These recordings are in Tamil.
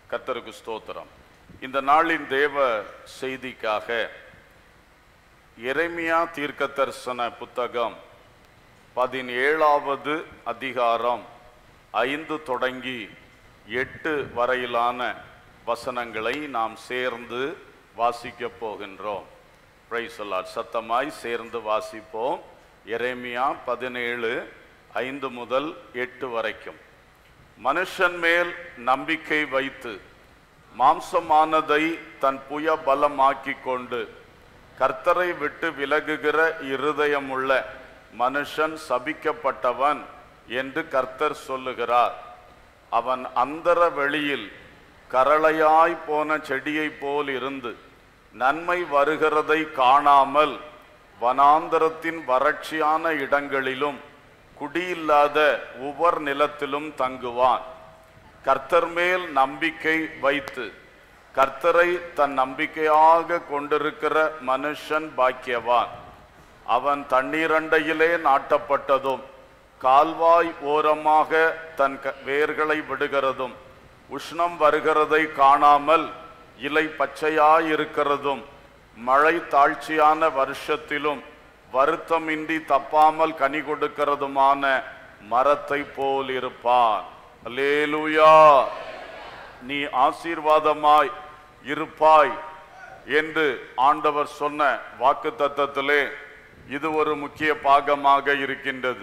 கர்த்தருக்கு ஸ்தோத்திரம் இந்த நாளின் தேவ செய்திக்காக எரேமியா தீர்க்க தரிசன புத்தகம் பதினேழாவது அதிகாரம் ஐந்து தொடங்கி எட்டு வரையிலான வசனங்களை நாம் சேர்ந்து வாசிக்கப் போகின்றோம் பிரைஸ் சத்தமாய் சேர்ந்து வாசிப்போம் எரேமியா பதினேழு ஐந்து முதல் எட்டு வரைக்கும் மனுஷன் மேல் நம்பிக்கை வைத்து மாம்சமானதை தன் புய பலமாக்கிக் கொண்டு கர்த்தரை விட்டு விலகுகிற இருதயமுள்ள மனுஷன் சபிக்கப்பட்டவன் என்று கர்த்தர் சொல்லுகிறார் அவன் அந்தர வெளியில் கரளையாய் போன செடியைப் போல் இருந்து நன்மை வருகிறதை காணாமல் வனாந்தரத்தின் வறட்சியான இடங்களிலும் குடியில்லாத உவர் நிலத்திலும் தங்குவான் கர்த்தர் மேல் நம்பிக்கை வைத்து கர்த்தரை தன் நம்பிக்கையாக கொண்டிருக்கிற மனுஷன் பாக்கியவான் அவன் தண்ணீரண்டையிலே நாட்டப்பட்டதும் கால்வாய் ஓரமாக தன் க- வேர்களை விடுகிறதும் உஷ்ணம் வருகிறதை காணாமல் இலை பச்சையாயிருக்கிறதும் மழை தாழ்ச்சியான வருஷத்திலும் வருத்தமின்றி தப்பாமல் கனி கொடுக்கிறதுமான மரத்தை போல் இருப்பான் அல்லேலூயா நீ ஆசீர்வாதமாய் இருப்பாய் என்று ஆண்டவர் சொன்ன வாக்கு தத்தத்திலே இது ஒரு முக்கிய பாகமாக இருக்கின்றது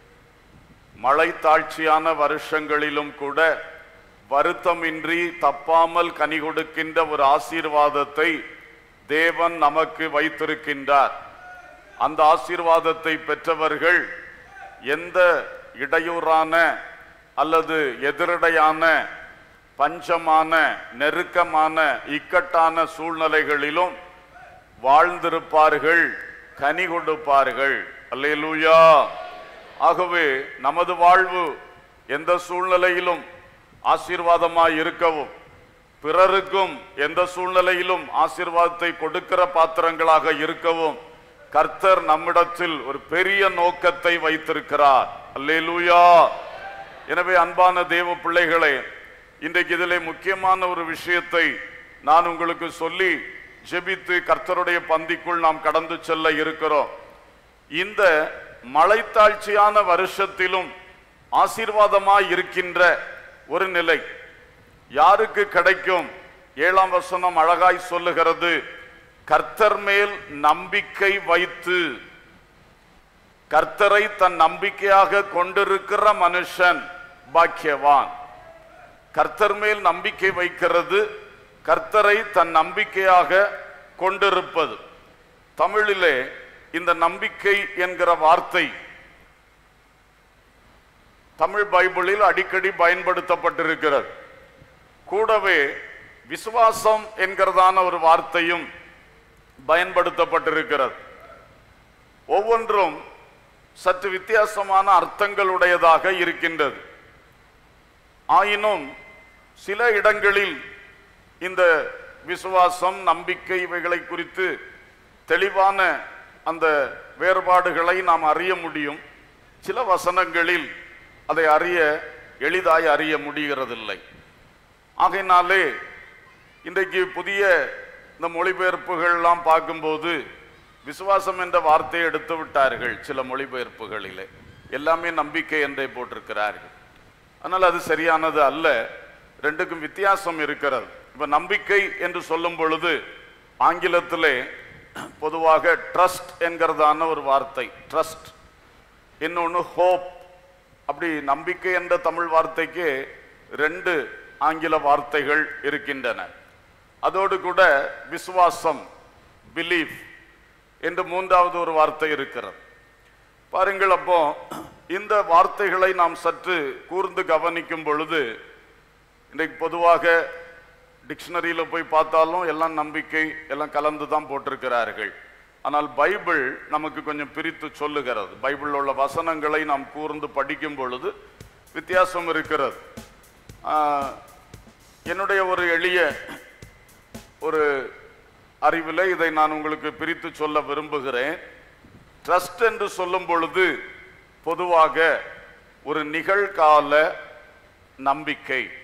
மழை தாழ்ச்சியான வருஷங்களிலும் கூட வருத்தமின்றி தப்பாமல் கனி கொடுக்கின்ற ஒரு ஆசீர்வாதத்தை தேவன் நமக்கு வைத்திருக்கின்றார் அந்த ஆசீர்வாதத்தை பெற்றவர்கள் எந்த இடையூறான அல்லது எதிரடையான பஞ்சமான நெருக்கமான இக்கட்டான சூழ்நிலைகளிலும் வாழ்ந்திருப்பார்கள் கனி கொடுப்பார்கள் அல்லேலூயா ஆகவே நமது வாழ்வு எந்த சூழ்நிலையிலும் ஆசீர்வாதமாய் இருக்கவும் பிறருக்கும் எந்த சூழ்நிலையிலும் ஆசீர்வாதத்தை கொடுக்கிற பாத்திரங்களாக இருக்கவும் கர்த்தர் நம்மிடத்தில் ஒரு பெரிய நோக்கத்தை வைத்திருக்கிறார் அல்லேலூயா எனவே அன்பான தேவ பிள்ளைகளே இன்றைக்கு இதிலே முக்கியமான ஒரு விஷயத்தை நான் உங்களுக்கு சொல்லி ஜெபித்து கர்த்தருடைய பந்திக்குள் நாம் கடந்து செல்ல இருக்கிறோம் இந்த மழைத்தாழ்ச்சியான வருஷத்திலும் ஆசீர்வாதமாய் இருக்கின்ற ஒரு நிலை யாருக்கு கிடைக்கும் ஏழாம் வசனம் அழகாய் சொல்லுகிறது கர்த்தர் மேல் நம்பிக்கை வைத்து கர்த்தரை தன் நம்பிக்கையாக கொண்டிருக்கிற மனுஷன் பாக்கியவான் கர்த்தர் மேல் நம்பிக்கை வைக்கிறது கர்த்தரை தன் நம்பிக்கையாக கொண்டிருப்பது தமிழிலே இந்த நம்பிக்கை என்கிற வார்த்தை தமிழ் பைபிளில் அடிக்கடி பயன்படுத்தப்பட்டிருக்கிறது கூடவே விசுவாசம் என்கிறதான ஒரு வார்த்தையும் பயன்படுத்தப்பட்டிருக்கிறது ஒவ்வொன்றும் சற்று வித்தியாசமான அர்த்தங்களுடையதாக இருக்கின்றது ஆயினும் சில இடங்களில் இந்த விசுவாசம் நம்பிக்கை இவைகளை குறித்து தெளிவான அந்த வேறுபாடுகளை நாம் அறிய முடியும் சில வசனங்களில் அதை அறிய எளிதாய் அறிய முடிகிறதில்லை ஆகையினாலே இன்றைக்கு புதிய இந்த மொழிபெயர்ப்புகள் எல்லாம் பார்க்கும்போது விசுவாசம் என்ற வார்த்தையை எடுத்து விட்டார்கள் சில மொழிபெயர்ப்புகளிலே எல்லாமே நம்பிக்கை என்றே போட்டிருக்கிறார்கள் ஆனால் அது சரியானது அல்ல ரெண்டுக்கும் வித்தியாசம் இருக்கிறது இப்ப நம்பிக்கை என்று சொல்லும் பொழுது ஆங்கிலத்திலே பொதுவாக ட்ரஸ்ட் என்கிறதான ஒரு வார்த்தை ட்ரஸ்ட் இன்னொன்று ஹோப் அப்படி நம்பிக்கை என்ற தமிழ் வார்த்தைக்கு ரெண்டு ஆங்கில வார்த்தைகள் இருக்கின்றன அதோடு கூட விசுவாசம் பிலீஃப் என்று மூன்றாவது ஒரு வார்த்தை இருக்கிறது பாருங்கள் அப்போ இந்த வார்த்தைகளை நாம் சற்று கூர்ந்து கவனிக்கும் பொழுது இன்றைக்கு பொதுவாக டிக்ஷனரியில் போய் பார்த்தாலும் எல்லாம் நம்பிக்கை எல்லாம் கலந்து தான் போட்டிருக்கிறார்கள் ஆனால் பைபிள் நமக்கு கொஞ்சம் பிரித்து சொல்லுகிறது பைபிளில் உள்ள வசனங்களை நாம் கூர்ந்து படிக்கும் பொழுது வித்தியாசம் இருக்கிறது ஆஹ், என்னுடைய ஒரு எளிய ஒரு அறிவில் இதை நான் உங்களுக்கு பிரித்து சொல்ல விரும்புகிறேன் ட்ரஸ்ட் என்று சொல்லும் பொழுது பொதுவாக ஒரு நிகழ்கால நம்பிக்கை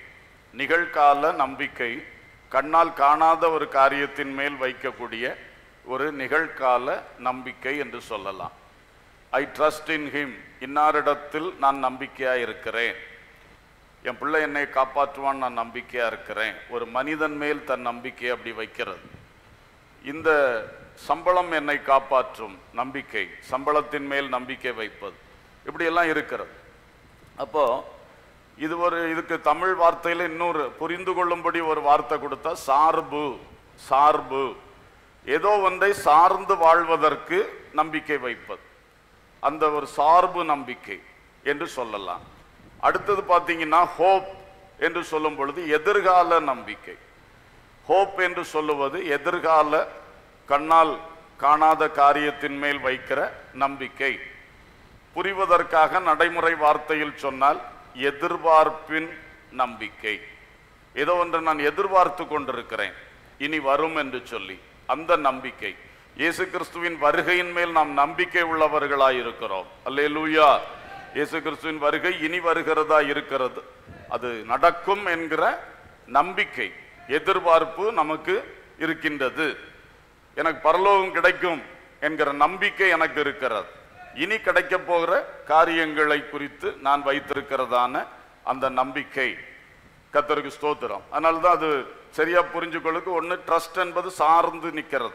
நிகழ்கால நம்பிக்கை கண்ணால் காணாத ஒரு காரியத்தின் மேல் வைக்கக்கூடிய ஒரு நிகழ்கால நம்பிக்கை என்று சொல்லலாம் ஐ ட்ரஸ்ட் இன் ஹிம் இன்னாரிடத்தில் நான் நம்பிக்கையா இருக்கிறேன் என் பிள்ளை என்னை காப்பாற்றுவான் நான் நம்பிக்கையா இருக்கிறேன் ஒரு மனிதன் மேல் தன் நம்பிக்கையை அப்படி வைக்கிறது இந்த சம்பளம் என்னை காப்பாற்றும் நம்பிக்கை சம்பளத்தின் மேல் நம்பிக்கை வைப்பது இப்படியெல்லாம் இருக்கிறது அப்போ இது ஒரு இதுக்கு தமிழ் வார்த்தையில இன்னொரு புரிந்து கொள்ளும்படி ஒரு வார்த்தை கொடுத்தா சார்பு சார்பு ஏதோ ஒன்றை சார்ந்து வாழ்வதற்கு நம்பிக்கை வைப்பது அந்த ஒரு சார்பு நம்பிக்கை என்று சொல்லலாம் அடுத்தது பார்த்தீங்கன்னா ஹோப் என்று சொல்லும் பொழுது எதிர்கால நம்பிக்கை ஹோப் என்று சொல்லுவது எதிர்கால கண்ணால் காணாத காரியத்தின் மேல் வைக்கிற நம்பிக்கை புரிவதற்காக நடைமுறை வார்த்தையில் சொன்னால் எதிர்பார்ப்பின் நம்பிக்கை ஏதோ ஒன்று நான் எதிர்பார்த்து கொண்டிருக்கிறேன் இனி வரும் என்று சொல்லி அந்த நம்பிக்கை இயேசு கிறிஸ்துவின் வருகையின் மேல் நாம் நம்பிக்கை உள்ளவர்களாய் இருக்கிறோம் அல்லேலூயா இயேசு கிறிஸ்துவின் வருகை இனி வருகிறதா இருக்கிறது அது நடக்கும் என்கிற நம்பிக்கை எதிர்பார்ப்பு நமக்கு இருக்கின்றது எனக்கு பரலோகம் கிடைக்கும் என்கிற நம்பிக்கை எனக்கு இருக்கிறது இனி கிடைக்க போகிற காரியங்களை குறித்து நான் வைத்திருக்கிறதான அந்த நம்பிக்கை கத்தருக்கு ஸ்தோத்திரம் அதனால தான் அது சரியா புரிஞ்சுக்கொள்ளுக்கு ஒன்று ட்ரஸ்ட் என்பது சார்ந்து நிற்கிறது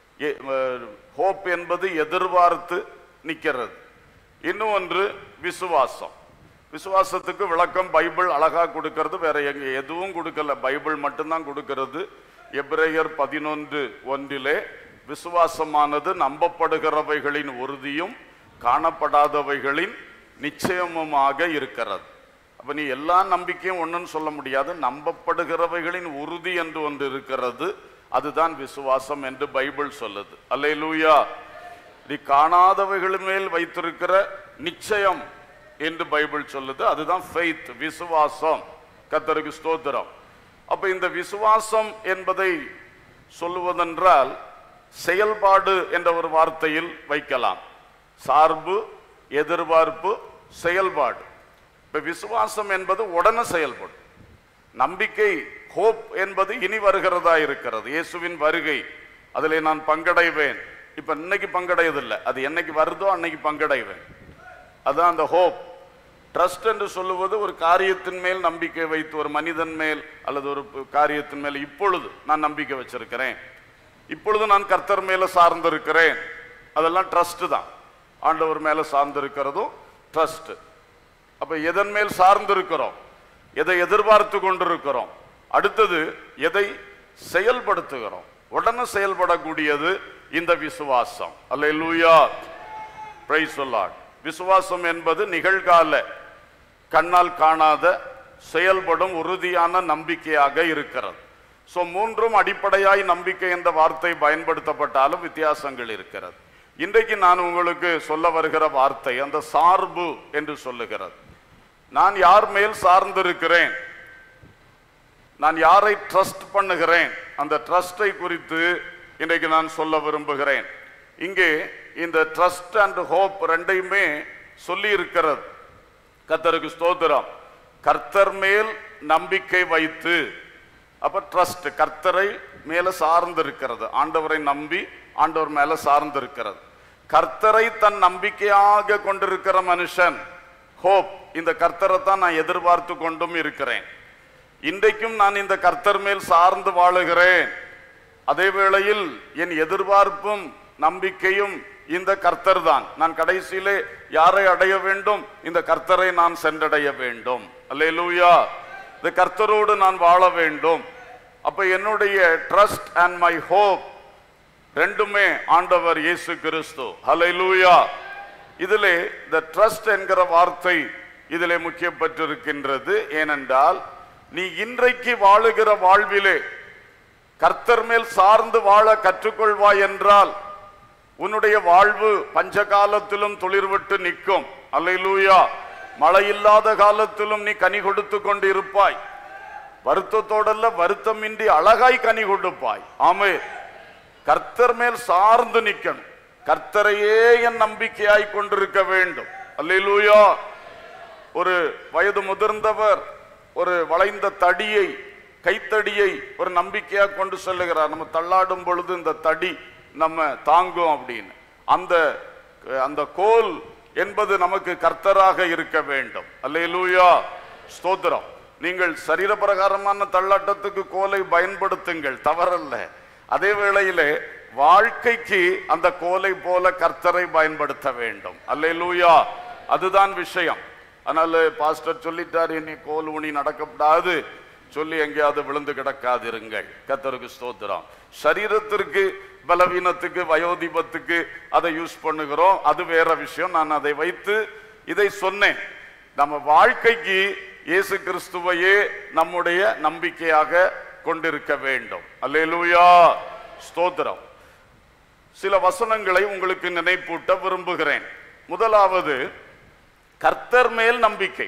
ஹோப் என்பது எதிர்பார்த்து நிற்கிறது இன்னும் ஒன்று விசுவாசம் விசுவாசத்துக்கு விளக்கம் பைபிள் அழகா கொடுக்கிறது வேற எங்க எதுவும் கொடுக்கல பைபிள் மட்டும்தான் கொடுக்கிறது எபிரேயர் பதினொன்று ஒன்றிலே விசுவாசமானது நம்பப்படுகிறவைகளின் உறுதியும் காணப்படாதவைகளின் நிச்சயமுமாக இருக்கிறது அப்ப நீ எல்லா நம்பிக்கையும் ஒண்ணுன்னு சொல்ல முடியாது நம்பப்படுகிறவைகளின் உறுதி என்று ஒன்று இருக்கிறது அதுதான் விசுவாசம் என்று பைபிள் சொல்லுது அல்லேலூயா நீ காணாதவைகள் மேல் வைத்திருக்கிற நிச்சயம் என்று பைபிள் சொல்லுது அதுதான் ஃபெய்த் விசுவாசம் கத்தருக்கு ஸ்தோத்திரம் அப்ப இந்த விசுவாசம் என்பதை சொல்லுவதென்றால் செயல்பாடு என்ற ஒரு வார்த்தையில் வைக்கலாம் சார்பு எதிர்பார்ப்பு செயல்பாடு இப்ப விசுவாசம் என்பது உடனே செயல்படும் நம்பிக்கை ஹோப் என்பது இனி வருகிறதா இருக்கிறது இயேசுவின் வருகை அதிலே நான் பங்கடைவேன் இப்ப இன்னைக்கு பங்கடையதில்லை அது என்னைக்கு வருதோ அன்னைக்கு பங்கடைவேன் அதான் அந்த ஹோப் ட்ரஸ்ட் என்று சொல்லுவது ஒரு காரியத்தின் மேல் நம்பிக்கை வைத்து ஒரு மனிதன் மேல் அல்லது ஒரு காரியத்தின் மேல் இப்பொழுது நான் நம்பிக்கை வச்சிருக்கிறேன் இப்பொழுது நான் கர்த்தர் மேல சார்ந்திருக்கிறேன் அதெல்லாம் ட்ரஸ்ட் தான் ஆண்டவர் மேல சார்ந்திருக்கிறதும் ட்ரஸ்ட் அப்ப எதன் மேல் சார்ந்திருக்கிறோம் எதை எதிர்பார்த்து கொண்டிருக்கிறோம் அடுத்தது எதை செயல்படுத்துகிறோம் உடனே செயல்படக்கூடியது இந்த விசுவாசம் அல்லேலூயா பிரைஸ் சொல்லாட் விசுவாசம் என்பது நிகழ்கால கண்ணால் காணாத செயல்படும் உறுதியான நம்பிக்கையாக இருக்கிறது சோ மூன்றும் அடிப்படையாய் நம்பிக்கை என்ற வார்த்தை பயன்படுத்தப்பட்டாலும் வித்தியாசங்கள் இருக்கிறது இன்றைக்கு நான் உங்களுக்கு சொல்ல வருகிற வார்த்தை அந்த சார்பு என்று சொல்லுகிறது நான் யார் மேல் சார்ந்திருக்கிறேன் நான் யாரை ட்ரஸ்ட் பண்ணுகிறேன் அந்த ட்ரஸ்டை குறித்து இன்றைக்கு நான் சொல்ல விரும்புகிறேன் இங்கே இந்த ட்ரஸ்ட் அண்ட் ஹோப் ரெண்டையுமே சொல்லி இருக்கிறது கர்த்தருக்கு ஸ்தோத்திரம் கர்த்தர் மேல் நம்பிக்கை வைத்து அப்ப ட்ரஸ்ட் கர்த்தரை மேல சார்ந்து இருக்கிறது ஆண்டவரை நம்பி ஆண்டவர் மேல சார்ந்து இருக்கிறது கர்த்தரை தன் நம்பிக்கையாக கொண்டிருக்கிற மனுஷன் ஹோப் இந்த கர்த்தரை தான் நான் எதிர்பார்த்து கொண்டும் இருக்கிறேன் இன்றைக்கும் நான் இந்த கர்த்தர் மேல் சார்ந்து வாழுகிறேன் அதே வேளையில் என் எதிர்பார்ப்பும் நம்பிக்கையும் இந்த கர்த்தர் தான் நான் கடைசியிலே யாரை அடைய வேண்டும் இந்த கர்த்தரை நான் சென்றடைய வேண்டும் அல்லேலூயா இந்த கர்த்தரோடு நான் வாழ வேண்டும் அப்ப என்னுடைய ட்ரஸ்ட் அண்ட் மை ஹோப் ரெண்டுமே ஆண்டவர் இயேசு கிறிஸ்து ஹalleluya இதிலே இந்த ட்ரஸ்ட் என்கிற வார்த்தை இதிலே முக்கியப்பட்டிருக்கின்றது ஏனென்றால் நீ இன்றைக்கு வாழுகிற வாழ்விலே கர்த்தர் மேல் சார்ந்து வாழ கற்றுக்கொள்வாய் என்றால் உன்னுடைய வாழ்வு பஞ்ச காலத்திலும் துளிர்விட்டு நிற்கும் அல்லேலூயா மழை இல்லாத காலத்திலும் நீ கனி கொடுத்து கொண்டு இருப்பாய் வருத்தத்தோடல்ல வருத்தமின்றி அழகாய் கனி கொடுப்பாய் ஆமே கர்த்தர் மேல் சார்ந்து நிற்கணும் கர்த்தரையே என் நம்பிக்கையாய் கொண்டிருக்க வேண்டும் அல்லேலூயா ஒரு வயது முதிர்ந்தவர் ஒரு வளைந்த தடியை கைத்தடியை ஒரு நம்பிக்கையா கொண்டு செல்லுகிறார் நம்ம தள்ளாடும் பொழுது இந்த தடி நம்ம தாங்கும் அப்படின்னு அந்த அந்த கோல் என்பது நமக்கு கர்த்தராக இருக்க வேண்டும் அல்லேலூயா ஸ்தோத்திரம் நீங்கள் சரீரப்பிரகாரமான தள்ளாட்டத்துக்கு கோலை பயன்படுத்துங்கள் தவறல்ல அதே வேளையிலே வாழ்க்கைக்கு அந்த கோலை போல கர்த்தரை பயன்படுத்த வேண்டும் அல்லேலூயா அதுதான் விஷயம் அதனால பாஸ்டர் சொல்லிட்டார் இனி கோல் ஊனி நடக்கப்படாது சொல்லி எங்கேயாவது விழுந்து கிடக்காதிருங்கள் கர்த்தருக்கு ஸ்தோத்திரம் சரீரத்திற்கு பலவீனத்துக்கு வயோதிபத்துக்கு அதை யூஸ் பண்ணுகிறோம் அது வேற விஷயம் நான் அதை வைத்து இதை சொன்னேன் நம்ம வாழ்க்கைக்கு இயேசு கிறிஸ்துவையே நம்முடைய நம்பிக்கையாக கொண்டிருக்க வேண்டும் அல்லேலூயா ஸ்தோத்திரம் சில வசனங்களை உங்களுக்கு நினைப்பூட்ட விரும்புகிறேன் முதலாவது கர்த்தர் மேல் நம்பிக்கை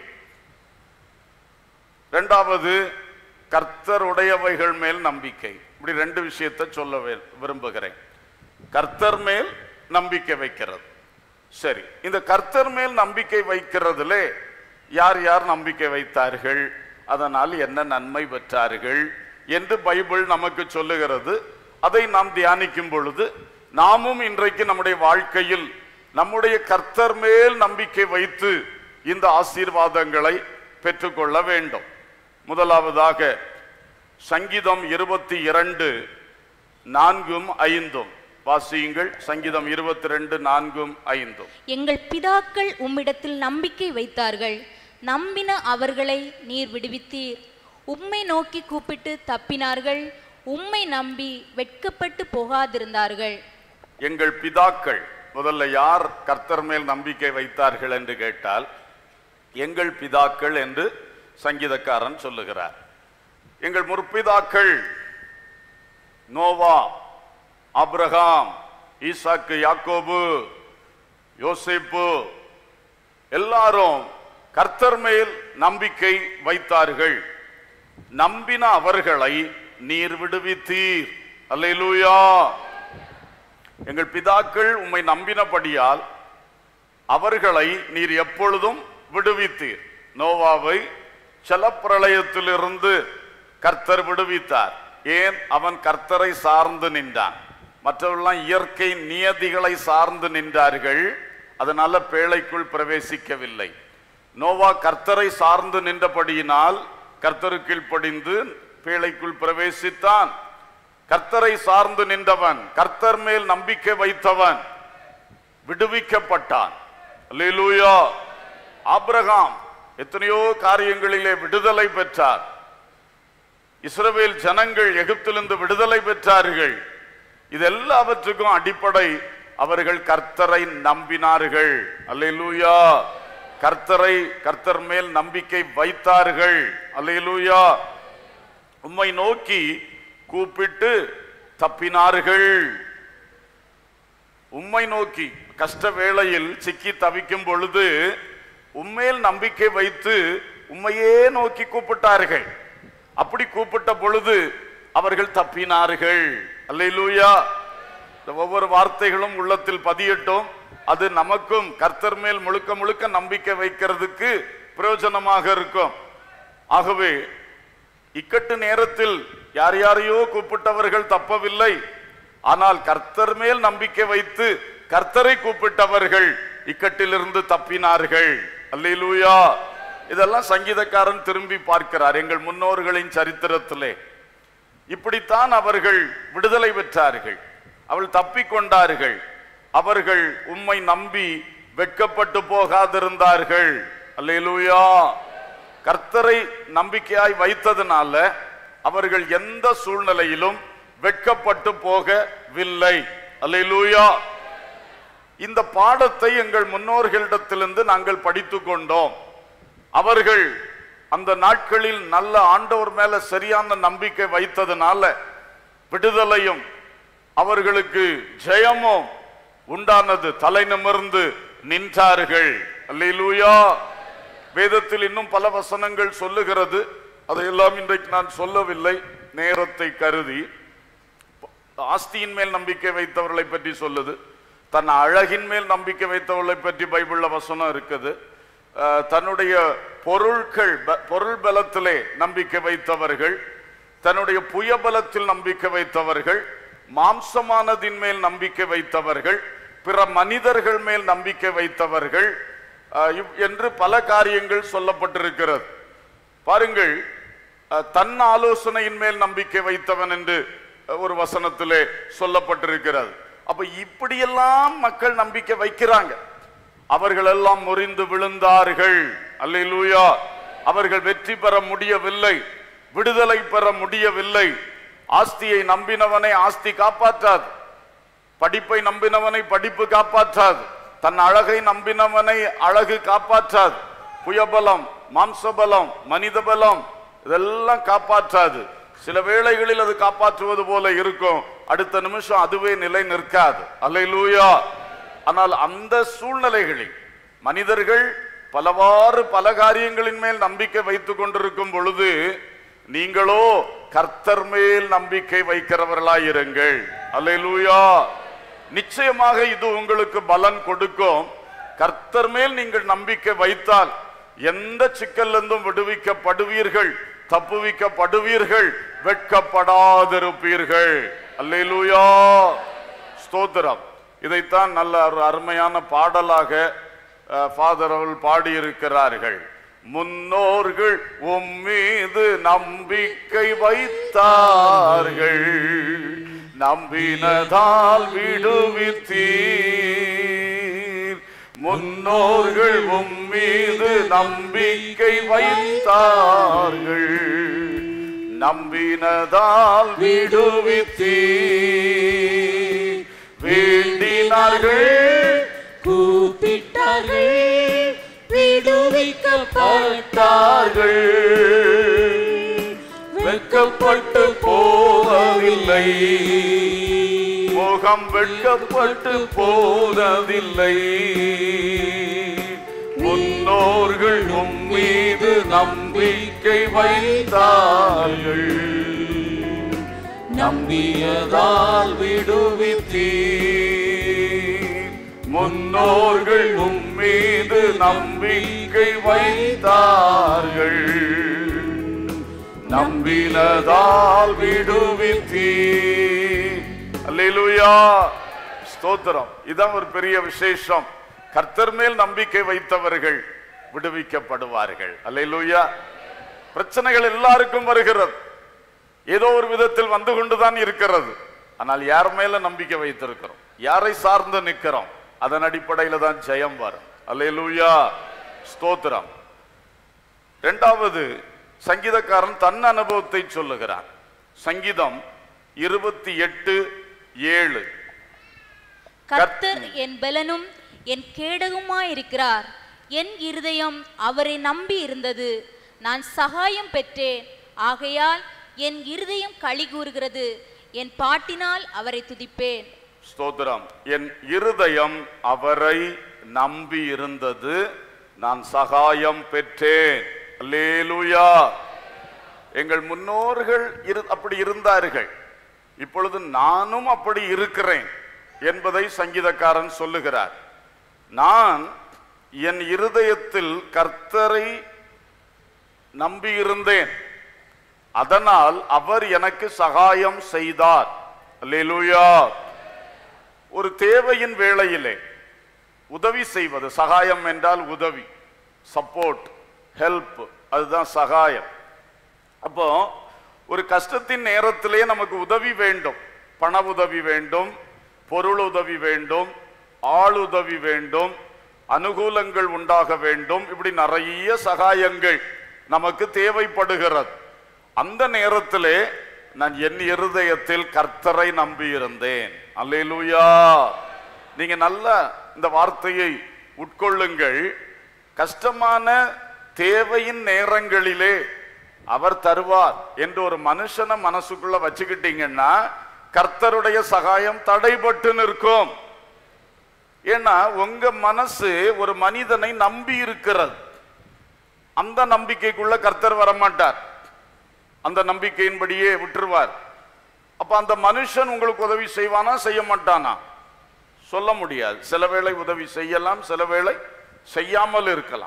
இரண்டாவது கர்த்தருடையவைகள் மேல் நம்பிக்கை இப்படி ரெண்டு விஷயத்தை சொல்ல வே- விரும்புகிறேன் கர்த்தர் மேல் நம்பிக்கை வைக்கிறது சரி இந்த கர்த்தர் மேல் நம்பிக்கை வைக்கிறதுல யார் யார் நம்பிக்கை வைத்தார்கள் அதனால் என்ன நன்மை பெற்றார்கள் என்று பைபிள் நமக்கு சொல்லுகிறது அதை நாம் தியானிக்கும் பொழுது நாமும் இன்றைக்கு நம்முடைய வாழ்க்கையில் நம்முடைய கர்த்தர் மேல் நம்பிக்கை வைத்து இந்த ஆசீர்வாதங்களை பெற்றுக்கொள்ள வேண்டும் முதலாவதாக சங்கீதம் இருபத்தி இரண்டு நான்கும் ஐந்தும் வாசியுங்கள் சங்கீதம் இருபத்தி ரெண்டு நான்கும் ஐந்தும் எங்கள் பிதாக்கள் உம்மிடத்தில் நம்பிக்கை வைத்தார்கள் நம்பின அவர்களை நீர் விடுவித்தீர் உம்மை நோக்கி கூப்பிட்டு தப்பினார்கள் உம்மை நம்பி வெட்கப்பட்டு போகாதிருந்தார்கள் எங்கள் பிதாக்கள் முதல்ல யார் கர்த்தர் மேல் நம்பிக்கை வைத்தார்கள் என்று கேட்டால் எங்கள் பிதாக்கள் என்று சங்கீதக்காரன் சொல்லுகிறார் எங்கள் முற்பிதாக்கள் நோவா ஆபிரகாம் ஈசாக்கு யாக்கோபு யோசேப்பு எல்லாரும் கர்த்தர் மேல் நம்பிக்கை வைத்தார்கள் நம்பின அவர்களை நீர் விடுவித்தீர் அல்லேலூயா எங்கள் பிதாக்கள் உம்மை நம்பினபடியால் அவர்களை நீர் எப்பொழுதும் விடுவித்தீர் நோவாவை ஜலப்பிரளயத்திலிருந்து கர்த்தர் விடுவித்தார் ஏன் அவன் கர்த்தரை சார்ந்து நின்றான் மற்றவர்கள்லாம் இயற்கை நியதிகளை சார்ந்து நின்றார்கள் அதனால பேழைக்குள் பிரவேசிக்கவில்லை நோவா கர்த்தரை சார்ந்து நின்றபடியினால் கர்த்தருக்குள் படிந்து பேழைக்குள் பிரவேசித்தான் கர்த்தரை சார்ந்து நின்றவன் கர்த்தர் மேல் நம்பிக்கை வைத்தவன் விடுவிக்கப்பட்டான் அல்லேலூயா ஆபிரகாம் எத்தனையோ காரியங்களிலே விடுதலை பெற்றார் இஸ்ரவேல் ஜனங்கள் எகிப்திலிருந்து விடுதலை பெற்றார்கள் இது எல்லாவற்றுக்கும் அடிப்படை அவர்கள் கர்த்தரை நம்பினார்கள் அல்லேலூயா கர்த்தரை கர்த்தர் மேல் நம்பிக்கை வைத்தார்கள் அல்லேலூயா உம்மை நோக்கி கூப்பிட்டு தப்பினார்கள் உம்மை நோக்கி கஷ்ட வேளையில் சிக்கி தவிக்கும் பொழுது உம்மேல் நம்பிக்கை வைத்து உம்மையே நோக்கி கூப்பிட்டார்கள் அப்படி கூப்பிட்ட பொழுது அவர்கள் தப்பினார்கள் அல்லேலூயா இந்த ஒவ்வொரு வார்த்தைகளும் உள்ளத்தில் பதியட்டும் அது நமக்கும் கர்த்தர் மேல் முழுக்க முழுக்க நம்பிக்கை வைக்கிறதுக்கு பிரயோஜனமாக இருக்கும் ஆகவே இக்கட்டு நேரத்தில் யார் யாரையோ கூப்பிட்டவர்கள் தப்பவில்லை ஆனால் கர்த்தர் மேல் நம்பிக்கை வைத்து கர்த்தரை கூப்பிட்டவர்கள் இக்கட்டிலிருந்து தப்பினார்கள் அல்லேலூயா இதெல்லாம் சங்கீதக்காரன் திரும்பி பார்க்கிறார் எங்கள் முன்னோர்களின் சரித்திரத்திலே இப்படித்தான் அவர்கள் விடுதலை பெற்றார்கள் அவள் தப்பிக்கொண்டார்கள் அவர்கள் உம்மை நம்பி வெட்கப்பட்டு போகாதிருந்தார்கள் அல்லேலூயா கர்த்தரை நம்பிக்கையாய் வைத்ததுனால அவர்கள் எந்த சூழ்நிலையிலும் வெட்கப்பட்டு போகவில்லை அல்லேலூயா இந்த பாடத்தை எங்கள் முன்னோர்களிடத்திலிருந்து நாங்கள் படித்துக் கொண்டோம் அவர்கள் அந்த நாட்களில் நல்ல ஆண்டவர் மேல சரியான நம்பிக்கை வைத்ததுனால விடுதலையும் அவர்களுக்கு ஜெயமும் உண்டானது தலை நிமிர்ந்து நின்றார்கள் அல்லேலூயா வேதத்தில் இன்னும் பல வசனங்கள் சொல்லுகிறது அதையெல்லாம் இன்றைக்கு நான் சொல்லவில்லை நேரத்தை கருதி ஆஸ்தியின் மேல் நம்பிக்கை வைத்தவர்களை பற்றி சொல்லுது தன் அழகின் மேல் நம்பிக்கை வைத்தவர்களை பற்றி பைபிள்ல வசனம் இருக்குது அஹ், தன்னுடைய பொருட்கள் ப- பொருள் பலத்திலே நம்பிக்கை வைத்தவர்கள் தன்னுடைய புயபலத்தில் நம்பிக்கை வைத்தவர்கள் மாம்சமானதின் மேல் நம்பிக்கை வைத்தவர்கள் பிற மனிதர்கள் மேல் நம்பிக்கை வைத்தவர்கள் அஹ், இவ்- என்று பல காரியங்கள் சொல்லப்பட்டிருக்கிறது பாருங்கள் அஹ், தன் ஆலோசனையின் மேல் நம்பிக்கை வைத்தவன் என்று அஹ், ஒரு வசனத்திலே சொல்லப்பட்டிருக்கிறது அப்ப இப்படியெல்லாம் மக்கள் நம்பிக்கை வைக்கிறாங்க அவர்கள் எல்லாம் முறிந்து விழுந்தார்கள் அல்லேலூயா அவர்கள் வெற்றி பெற முடியவில்லை விடுதலை பெற முடியவில்லை ஆஸ்தியை நம்பினவனை ஆஸ்தி காப்பாற்றாது படிப்பை நம்பினவனை படிப்பு காப்பாற்றாது தன் அழகை நம்பினவனை அழகு காப்பாற்றாது புயபலம் மாம்சபலம் மனித பலம் இதெல்லாம் காப்பாற்றாது சில வேளைகளில் அது காப்பாற்றுவது போல இருக்கும் அடுத்த நிமிஷம் அதுவே நிலை நிற்காது அல்லேலூயா ஆனால் அந்த சூழ்நிலைகளில் மனிதர்கள் பலவாறு பல காரியங்களின் மேல் நம்பிக்கை வைத்துக் கொண்டிருக்கும் பொழுது நீங்களோ கர்த்தர் மேல் நம்பிக்கை வைக்கிறவர்களாயிருங்கள் அல்லேலூயா நிச்சயமாக இது உங்களுக்கு பலன் கொடுக்கும் கர்த்தர் மேல் நீங்கள் நம்பிக்கை வைத்தால் எந்த சிக்கலிருந்தும் விடுவிக்கப்படுவீர்கள் தப்புவிக்கப்படுவீர்கள் வெட்கப்படாதிருப்பீர்கள் அல்லேலூயா ஸ்தோத்திரம் இதைத்தான் நல்ல ஒரு அருமையான பாடலாக ஃபாதர் அவர்கள் பாடியிருக்கிறார்கள் முன்னோர்கள் உம் மீது நம்பிக்கை வைத்தார்கள் நம்பினதால் விடுவித்தீர் முன்னோர்கள் உம் மீது நம்பிக்கை வைத்தார்கள் நம்பினதால் விடுவித்தீர் வேண்டினார்கள் கூப்பிட்டார்கள் விடுவிக்கப்பட்டார்கள் வெட்கப்பட்டு போவதில்லை முகம் வெட்கப்பட்டு போவதில்லை முன்னோர்கள் உம் மீது நம்பிக்கை வைத்தார்கள் நம்பியதால் விடுவித்தீர் முன்னோர்கள் உம் மீது நம்பிக்கை வைத்தார்கள் நம்பினதால் விடுவித்தீர் அல்லேலூயா ஸ்தோத்திரம் இதான் ஒரு பெரிய விசேஷம் கர்த்தர் மேல் நம்பிக்கை வைத்தவர்கள் விடுவிக்கப்படுவார்கள் அல்லேலூயா பிரச்சனைகள் எல்லாருக்கும் வருகிறது ஏதோ ஒரு விதத்தில் வந்து கொண்டுதான் இருக்கிறது ஆனால் யார் மேல நம்பிக்கை வைத்திருக்கிறோம் யாரை சார்ந்து நிற்கிறோம் அதன் அடிப்படையில தான் ஜெயம் வரும் அல்லேலூயா ஸ்தோத்திரம் இரண்டாவது சங்கீதக்காரன் தன் அனுபவத்தை சொல்லுகிறான் சங்கீதம் இருபத்தி எட்டு ஏழு கர்த்தர் என் பலனும் என் கேடகமாயிருக்கிறார் என் இருதயம் அவரை நம்பி இருந்தது நான் சகாயம் பெற்றேன் ஆகையால் என் இருதயம் களி கூறுகிறது என் பாட்டினால் அவரை துதிப்பேன் ஸ்தோத்திரம் என் இருதயம் அவரை நம்பி இருந்தது நான் சகாயம் பெற்றேன் அல்லேலூயா எங்கள் முன்னோர்கள் இரு- அப்படி இருந்தார்கள் இப்பொழுது நானும் அப்படி இருக்கிறேன் என்பதை சங்கீதக்காரன் சொல்லுகிறார் நான் என் இருதயத்தில் கர்த்தரை நம்பியிருந்தேன் அதனால் அவர் எனக்கு சகாயம் செய்தார் அல்லேலூயா ஒரு தேவையின் வேளையிலே உதவி செய்வது சகாயம் என்றால் உதவி சப்போர்ட் ஹெல்ப் அதுதான் சகாயம் அப்போ ஒரு கஷ்டத்தின் நேரத்திலே நமக்கு உதவி வேண்டும் பண உதவி வேண்டும் பொருள் உதவி வேண்டும் ஆள் உதவி வேண்டும் அனுகூலங்கள் உண்டாக வேண்டும் இப்படி நிறைய சகாயங்கள் நமக்கு தேவைப்படுகிறது அந்த நேரத்திலே நான் என் இருதயத்தில் கர்த்தரை நம்பியிருந்தேன் அல்லேலூயா நீங்க நல்ல இந்த வார்த்தையை உட்கொள்ளுங்கள் கஷ்டமான தேவையின் நேரங்களிலே அவர் தருவார் என்று ஒரு மனுஷனை மனசுக்குள்ள வச்சுக்கிட்டீங்கன்னா கர்த்தருடைய சகாயம் தடைபட்டு நிற்கும் ஏன்னா உங்க மனசு ஒரு மனிதனை நம்பி இருக்கிறது அந்த நம்பிக்கைக்குள்ள கர்த்தர் வரமாட்டார் அந்த நம்பிக்கையின்படியே விட்டுருவார் அப்ப அந்த மனுஷன் உங்களுக்கு உதவி செய்வானா செய்ய மாட்டானா சொல்ல முடியாது சில வேளை உதவி செய்யலாம் சில வேளை செய்யாமல் இருக்கலாம்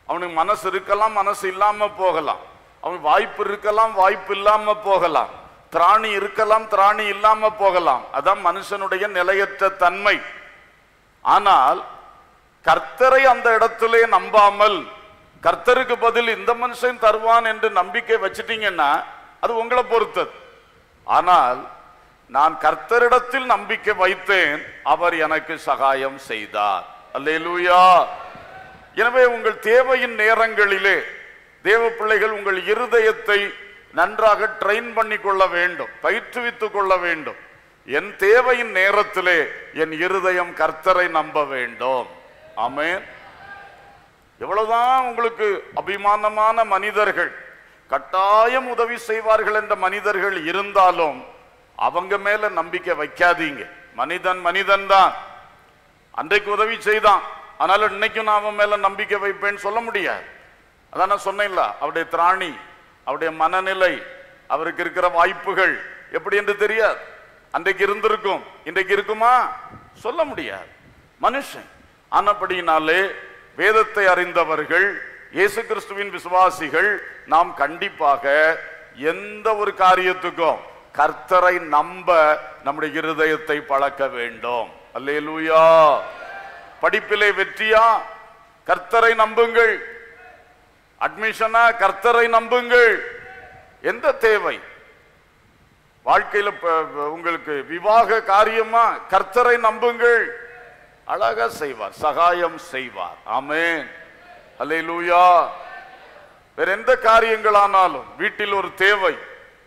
அவனுக்கு மனசு இருக்கலாம் மனசு இல்லாம போகலாம் அவனுக்கு வாய்ப்பு இருக்கலாம் வாய்ப்பு இல்லாம போகலாம் திராணி இருக்கலாம் திராணி இல்லாம போகலாம் அதான் மனுஷனுடைய நிலையற்ற தன்மை ஆனால் கர்த்தரை அந்த இடத்திலே நம்பாமல் கர்த்தருக்கு பதில் இந்த மனுஷன் தருவான் என்று நம்பிக்கை வச்சிட்டீங்கன்னா அது உங்களை பொறுத்தது ஆனால் நான் கர்த்தரிடத்தில் நம்பிக்கை வைத்தேன் அவர் எனக்கு சகாயம் செய்தார் அல்லேலூயா எனவே உங்கள் தேவையின் நேரங்களிலே தேவ பிள்ளைகள் உங்கள் இருதயத்தை நன்றாக ட்ரெயின் பண்ணி கொள்ள வேண்டும் பயிற்றுவித்துக் கொள்ள வேண்டும் என் தேவையின் நேரத்திலே என் இருதயம் கர்த்தரை நம்ப வேண்டும் ஆமென் எவ்வளவுதான் உங்களுக்கு அபிமானமான மனிதர்கள் கட்டாயம் உதவி செய்வார்கள் என்ற மனிதர்கள் இருந்தாலும் அவங்க மேல நம்பிக்கை வைக்காதீங்க மனிதன் மனிதன் தான் அன்றைக்கு உதவி செய்தான் அதனால இன்னைக்கும் நான் அவன் மேல நம்பிக்கை வைப்பேன்னு சொல்ல முடியாது அதான் நான் சொன்னேன்ல அவருடைய திராணி அவருடைய மனநிலை அவருக்கு இருக்கிற வாய்ப்புகள் எப்படி என்று தெரியாது அன்றைக்கு இருந்திருக்கும் இன்றைக்கு இருக்குமா சொல்ல முடியாது மனுஷன் ஆனபடியினாலே வேதத்தை அறிந்தவர்கள் இயேசு கிறிஸ்துவின் விசுவாசிகள் நாம் கண்டிப்பாக எந்த ஒரு காரியத்துக்கும் கர்த்தரை நம்ப நம்முடைய இருதயத்தை பழக்க வேண்டும் அல்லேலூயா படிப்பிலே வெற்றியா கர்த்தரை நம்புங்கள் அட்மிஷனா கர்த்தரை நம்புங்கள் எந்த தேவை வாழ்க்கையில ப- உங்களுக்கு விவாக காரியமா கர்த்தரை நம்புங்கள் அழகா செய்வார் சகாயம் செய்வார் ஆமென் அல்லேலூயா வேற எந்த காரியங்களானாலும் வீட்டில் ஒரு தேவை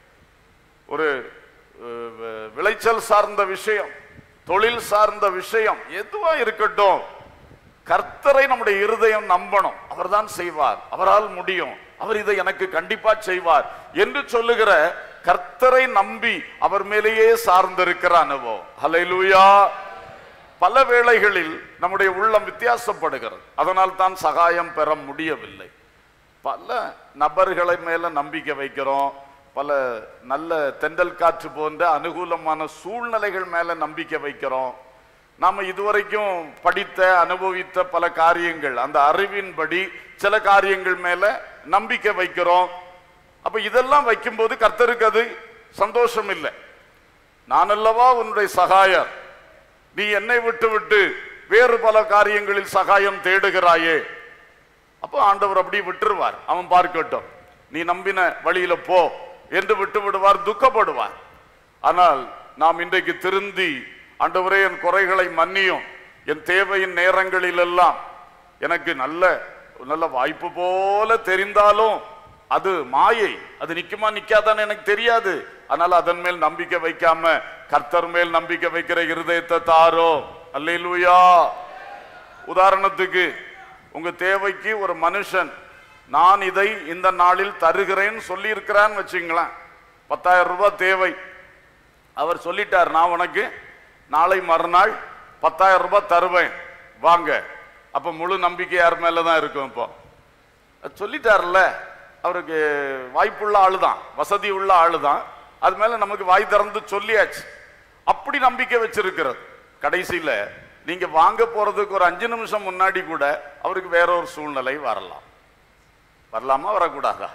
ஒரு அஹ், வ- விளைச்சல் சார்ந்த விஷயம் தொழில் சார்ந்த விஷயம் எதுவா இருக்கட்டும் கர்த்தரை நம்முடைய இருதயம் நம்பணும் அவர்தான் செய்வார் அவரால் முடியும் அவர் இதை எனக்கு கண்டிப்பா செய்வார் என்று சொல்லுகிற கர்த்தரை நம்பி அவர் மேலேயே சார்ந்திருக்கிற அனுபவம் ஹalleluya பல வேளைகளில் நம்முடைய உள்ளம் வித்தியாசப்படுகிறது அதனால் தான் சகாயம் பெற முடியவில்லை பல நபர்களை மேல நம்பிக்கை வைக்கிறோம் பல நல்ல தென்றல் காற்று போன்ற அனுகூலமான சூழ்நிலைகள் மேல நம்பிக்கை வைக்கிறோம் நாம இதுவரைக்கும் படித்த அனுபவித்த பல காரியங்கள் அந்த அறிவின்படி சில காரியங்கள் மேல நம்பிக்கை வைக்கிறோம் அப்ப இதெல்லாம் வைக்கும்போது கர்த்தருக்கு அது சந்தோஷம் இல்லை நான் அல்லவா உன்னுடைய சகாயர் நீ என்னை விட்டு விட்டு வேறு பல காரியங்களில் சகாயம் தேடுகிறாயே அப்போ ஆண்டவர் அப்படி விட்டுருவார் அவன் பார்க்கட்டும் நீ நம்பின வழியில போ என்று விட்டு விடுவார் துக்கப்படுவார் ஆனால் நாம் இன்றைக்கு திருந்தி ஆண்டவரே என் குறைகளை மன்னியும் என் தேவையின் நேரங்களில் எல்லாம் எனக்கு நல்ல நல்ல வாய்ப்பு போல தெரிந்தாலும் அது மாயை அது நிக்குமா நிக்காதான்னு எனக்கு தெரியாது அதனால அதன் மேல் நம்பிக்கை வைக்காம கர்த்தர் மேல் நம்பிக்கை வைக்கிற இருதயத்தை தாரோ அல்லேலூயா உதாரணத்துக்கு உங்க தேவைக்கு ஒரு மனுஷன் நான் இதை இந்த நாளில் தருகிறேன்னு சொல்லி இருக்கிறான்னு வச்சுங்களேன் பத்தாயிரம் ரூபாய் தேவை அவர் சொல்லிட்டார் நான் உனக்கு நாளை மறுநாள் பத்தாயிரம் ரூபாய் தருவேன் வாங்க அப்ப முழு நம்பிக்கை யார் மேல தான் இருக்கும் இப்போ அது சொல்லிட்டார்ல அவருக்கு வாய்ப்புள்ள ஆளு தான் வசதி உள்ள ஆளு தான் அது மேல நமக்கு வாய் திறந்து சொல்லியாச்சு அப்படி நம்பிக்கை வச்சிருக்கிறது கடைசியில நீங்க வாங்க போறதுக்கு ஒரு அஞ்சு நிமிஷம் முன்னாடி கூட அவருக்கு வேற ஒரு சூழ்நிலை வரலாம் வரலாமா வரக்கூடாதா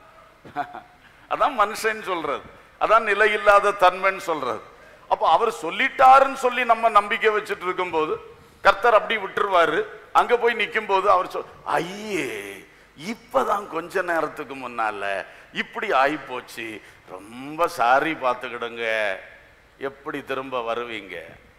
அதான் மனுஷன் சொல்றது அதான் நிலையில்லாத தன்மைன்னு சொல்றது அப்போ அவர் சொல்லிட்டாருன்னு சொல்லி நம்ம நம்பிக்கை வச்சுட்டு இருக்கும்போது கர்த்தர் அப்படி விட்டுருவாரு அங்க போய் நிற்கும் போது அவர் சொல் ஐயே இப்பதான் கொஞ்ச நேரத்துக்கு முன்னால இப்படி ஆகி போச்சு ரொம்ப சாரி பார்த்துக்கிடுங்க எப்படி திரும்ப வருவீங்க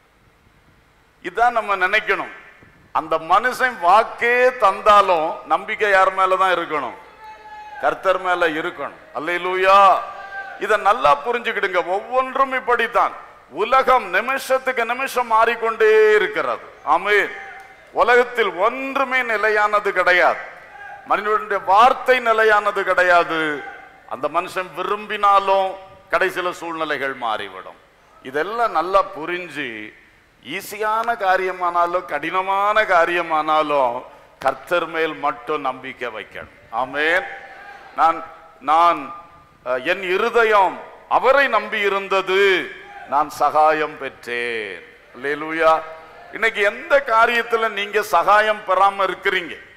இதான் நம்ம நினைக்கணும் அந்த மனுஷன் வாக்கே தந்தாலும் நம்பிக்கை யார் மேலதான் இருக்கணும் கர்த்தர் மேல இருக்கணும் அல்லேலூயா இத நல்லா புரிஞ்சுக்கிடுங்க ஒவ்வொன்றும் இப்படித்தான் உலகம் நிமிஷத்துக்கு நிமிஷம் மாறிக்கொண்டே இருக்கிறது ஆமென் உலகத்தில் ஒன்றுமே நிலையானது கிடையாது மனிதனுடைய வார்த்தை நிலையானது கிடையாது அந்த மனுஷன் விரும்பினாலும் கடைசியில சூழ்நிலைகள் மாறிவிடும் இதெல்லாம் நல்லா புரிஞ்சு ஈஸியான காரியமானாலும் கடினமான காரியமானாலும் கர்த்தர் மேல் மட்டும் நம்பிக்கை வைக்கணும் ஆமென் நான் நான் அஹ், என் இருதயம் அவரை நம்பி இருந்தது நான் சகாயம் பெற்றேன் அல்லேலூயா இன்னைக்கு எந்த காரியத்துல நீங்க சகாயம் பெறாம இருக்கிறீங்க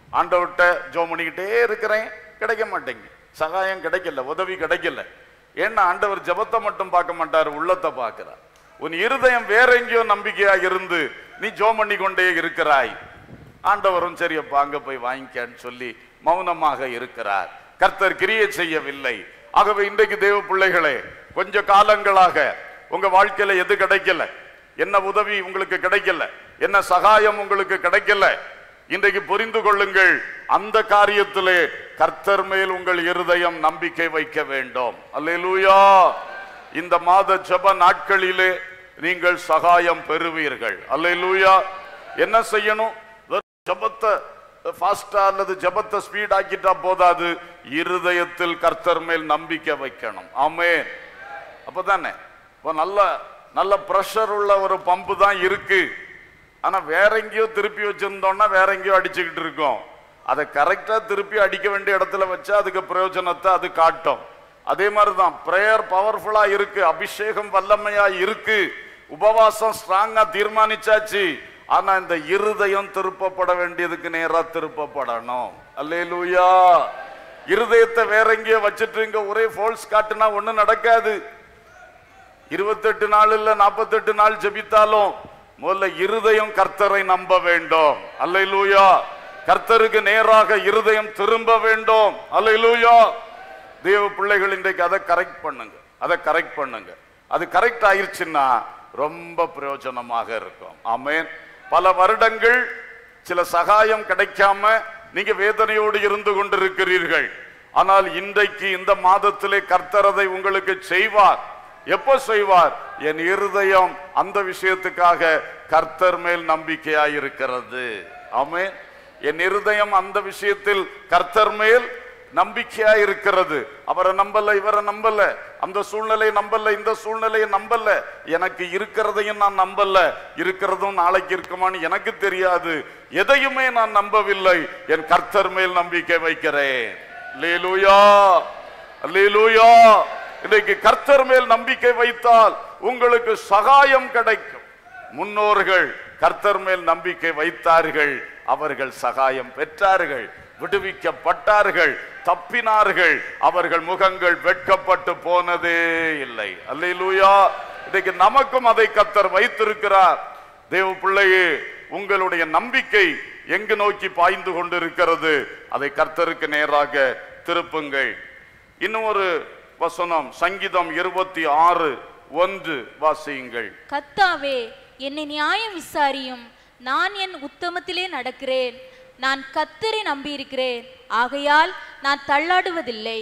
ஆண்டவர்கிட்ட ஜோம் பண்ணிக்கிட்டே இருக்கிறேன் கிடைக்க மாட்டேங்க சகாயம் கிடைக்கல உதவி கிடைக்கல ஏன்னா ஆண்டவர் ஜெபத்தை மட்டும் பார்க்க மாட்டார் உள்ளத்தை பார்க்கிறார் உன் இருதயம் வேற எங்கேயோ நம்பிக்கையா இருந்து நீ ஜோம் பண்ணி கொண்டே இருக்கிறாய் ஆண்டவரும் சரி அப்பா அங்க போய் வாங்கிக்கன்னு சொல்லி மௌனமாக இருக்கிறார் கர்த்தர் கிரியை செய்யவில்லை ஆகவே இன்றைக்கு தேவ பிள்ளைகளே கொஞ்ச காலங்களாக உங்க வாழ்க்கையில எது கிடைக்கல என்ன உதவி உங்களுக்கு கிடைக்கல என்ன சகாயம் உங்களுக்கு கிடைக்கல இன்றைக்கு புரிந்து கொள்ளுங்கள் அந்த காரியத்திலே கர்த்தர் மேல் உங்கள் இருதயம் நம்பிக்கை வைக்க வேண்டும் அல்லேலூயா இந்த மாத ஜெப நாட்களிலே நீங்கள் சகாயம் பெறுவீர்கள் அல்லேலூயா என்ன செய்யணும் வெறும் ஜெபத்தை ஃபாஸ்டா அல்லது ஜெபத்தை ஸ்பீட் ஆக்கிட்டா போதாது இருதயத்தில் கர்த்தர் மேல் நம்பிக்கை வைக்கணும் ஆமென் அப்பதானே இப்போ நல்ல நல்ல ப்ரெஷர் உள்ள ஒரு பம்பு தான் இருக்கு ஆனா வேற எங்கேயோ திருப்பி வச்சிருந்தோம்னா வேற எங்கேயோ அடிச்சுக்கிட்டு இருக்கோம் அதை கரெக்டா திருப்பி அடிக்க வேண்டிய இடத்துல வச்சா அதுக்கு பிரயோஜனத்தை அது காட்டும் அதே மாதிரிதான் பிரேயர் பவர்ஃபுல்லா இருக்கு அபிஷேகம் வல்லமையா இருக்கு உபவாசம் ஸ்ட்ராங்கா தீர்மானிச்சாச்சு ஆனா இந்த இருதயம் திருப்பப்பட வேண்டியதுக்கு நேரா திருப்பப்படணும் அல்லேலூயா இருதயத்தை வேற எங்கேயோ வச்சுட்டு இங்க ஒரே ஃபோல்ஸ் காட்டுனா ஒண்ணும் நடக்காது இருபத்தெட்டு நாள் இல்ல நாற்பத்தெட்டு நாள் ஜெபித்தாலும் முதல்ல இருதயம் கர்த்தரை நம்ப வேண்டும் அல்லேலூயா கர்த்தருக்கு நேராக இருதயம் திரும்ப வேண்டும் அல்லேலூயா தேவ பிள்ளைகள் இன்றைக்கு அதை கரெக்ட் பண்ணுங்க அதை கரெக்ட் பண்ணுங்க அது கரெக்ட் ஆயிருச்சுன்னா ரொம்ப பிரயோஜனமாக இருக்கும் ஆமென் பல வருடங்கள் சில சகாயம் கிடைக்காம நீங்க வேதனையோடு இருந்து கொண்டிருக்கிறீர்கள் ஆனால் இன்றைக்கு இந்த மாதத்திலே கர்த்தர் அதை உங்களுக்கு செய்வார் எப்போ செய்வார் என் இருதயம் அந்த விஷயத்துக்காக கர்த்தர் மேல் நம்பிக்கையாய் இருக்கிறது ஆமென் என் இருதயம் அந்த விஷயத்தில் கர்த்தர் மேல் நம்பிக்கையா இருக்கிறது அவரை நம்பல இவரை நம்பல அந்த சூழ்நிலையை நம்பல இந்த சூழ்நிலையை நம்பல எனக்கு இருக்கிறதையும் நான் நம்பல இருக்கிறதும் நாளைக்கு இருக்குமான்னு எனக்கு தெரியாது எதையுமே நான் நம்பவில்லை என் கர்த்தர் மேல் நம்பிக்கை வைக்கிறேன் லேலூயா அல்லேலூயா இன்றைக்கு கர்த்தர் மேல் நம்பிக்கை வைத்தால் உங்களுக்கு சகாயம் கிடைக்கும் முன்னோர்கள் கர்த்தர் மேல் நம்பிக்கை வைத்தார்கள் அவர்கள் சகாயம் பெற்றார்கள் விடுவிக்கப்பட்டார்கள் தப்பினார்கள் அவர்கள் முகங்கள் வெட்கப்பட்டு போனதே இல்லை அல்லேலூயா இன்னைக்கு நமக்கும் அதை கர்த்தர் வைத்திருக்கிறார் தேவ பிள்ளையே உங்களுடைய நம்பிக்கை எங்கு நோக்கி பாய்ந்து கொண்டிருக்கிறது அதை கர்த்தருக்கு நேராக திருப்புங்கள் இன்னும் ஒரு வசனம் சங்கீதம் இருபத்தி ஆறு ஒன்று வாசியுங்கள் கத்தாவே என்னை நியாயம் விசாரியும் நான் என் உத்தமத்திலே நடக்கிறேன் நான் கத்தரை நம்பியிருக்கிறேன் ஆகையால் நான் தள்ளாடுவதில்லை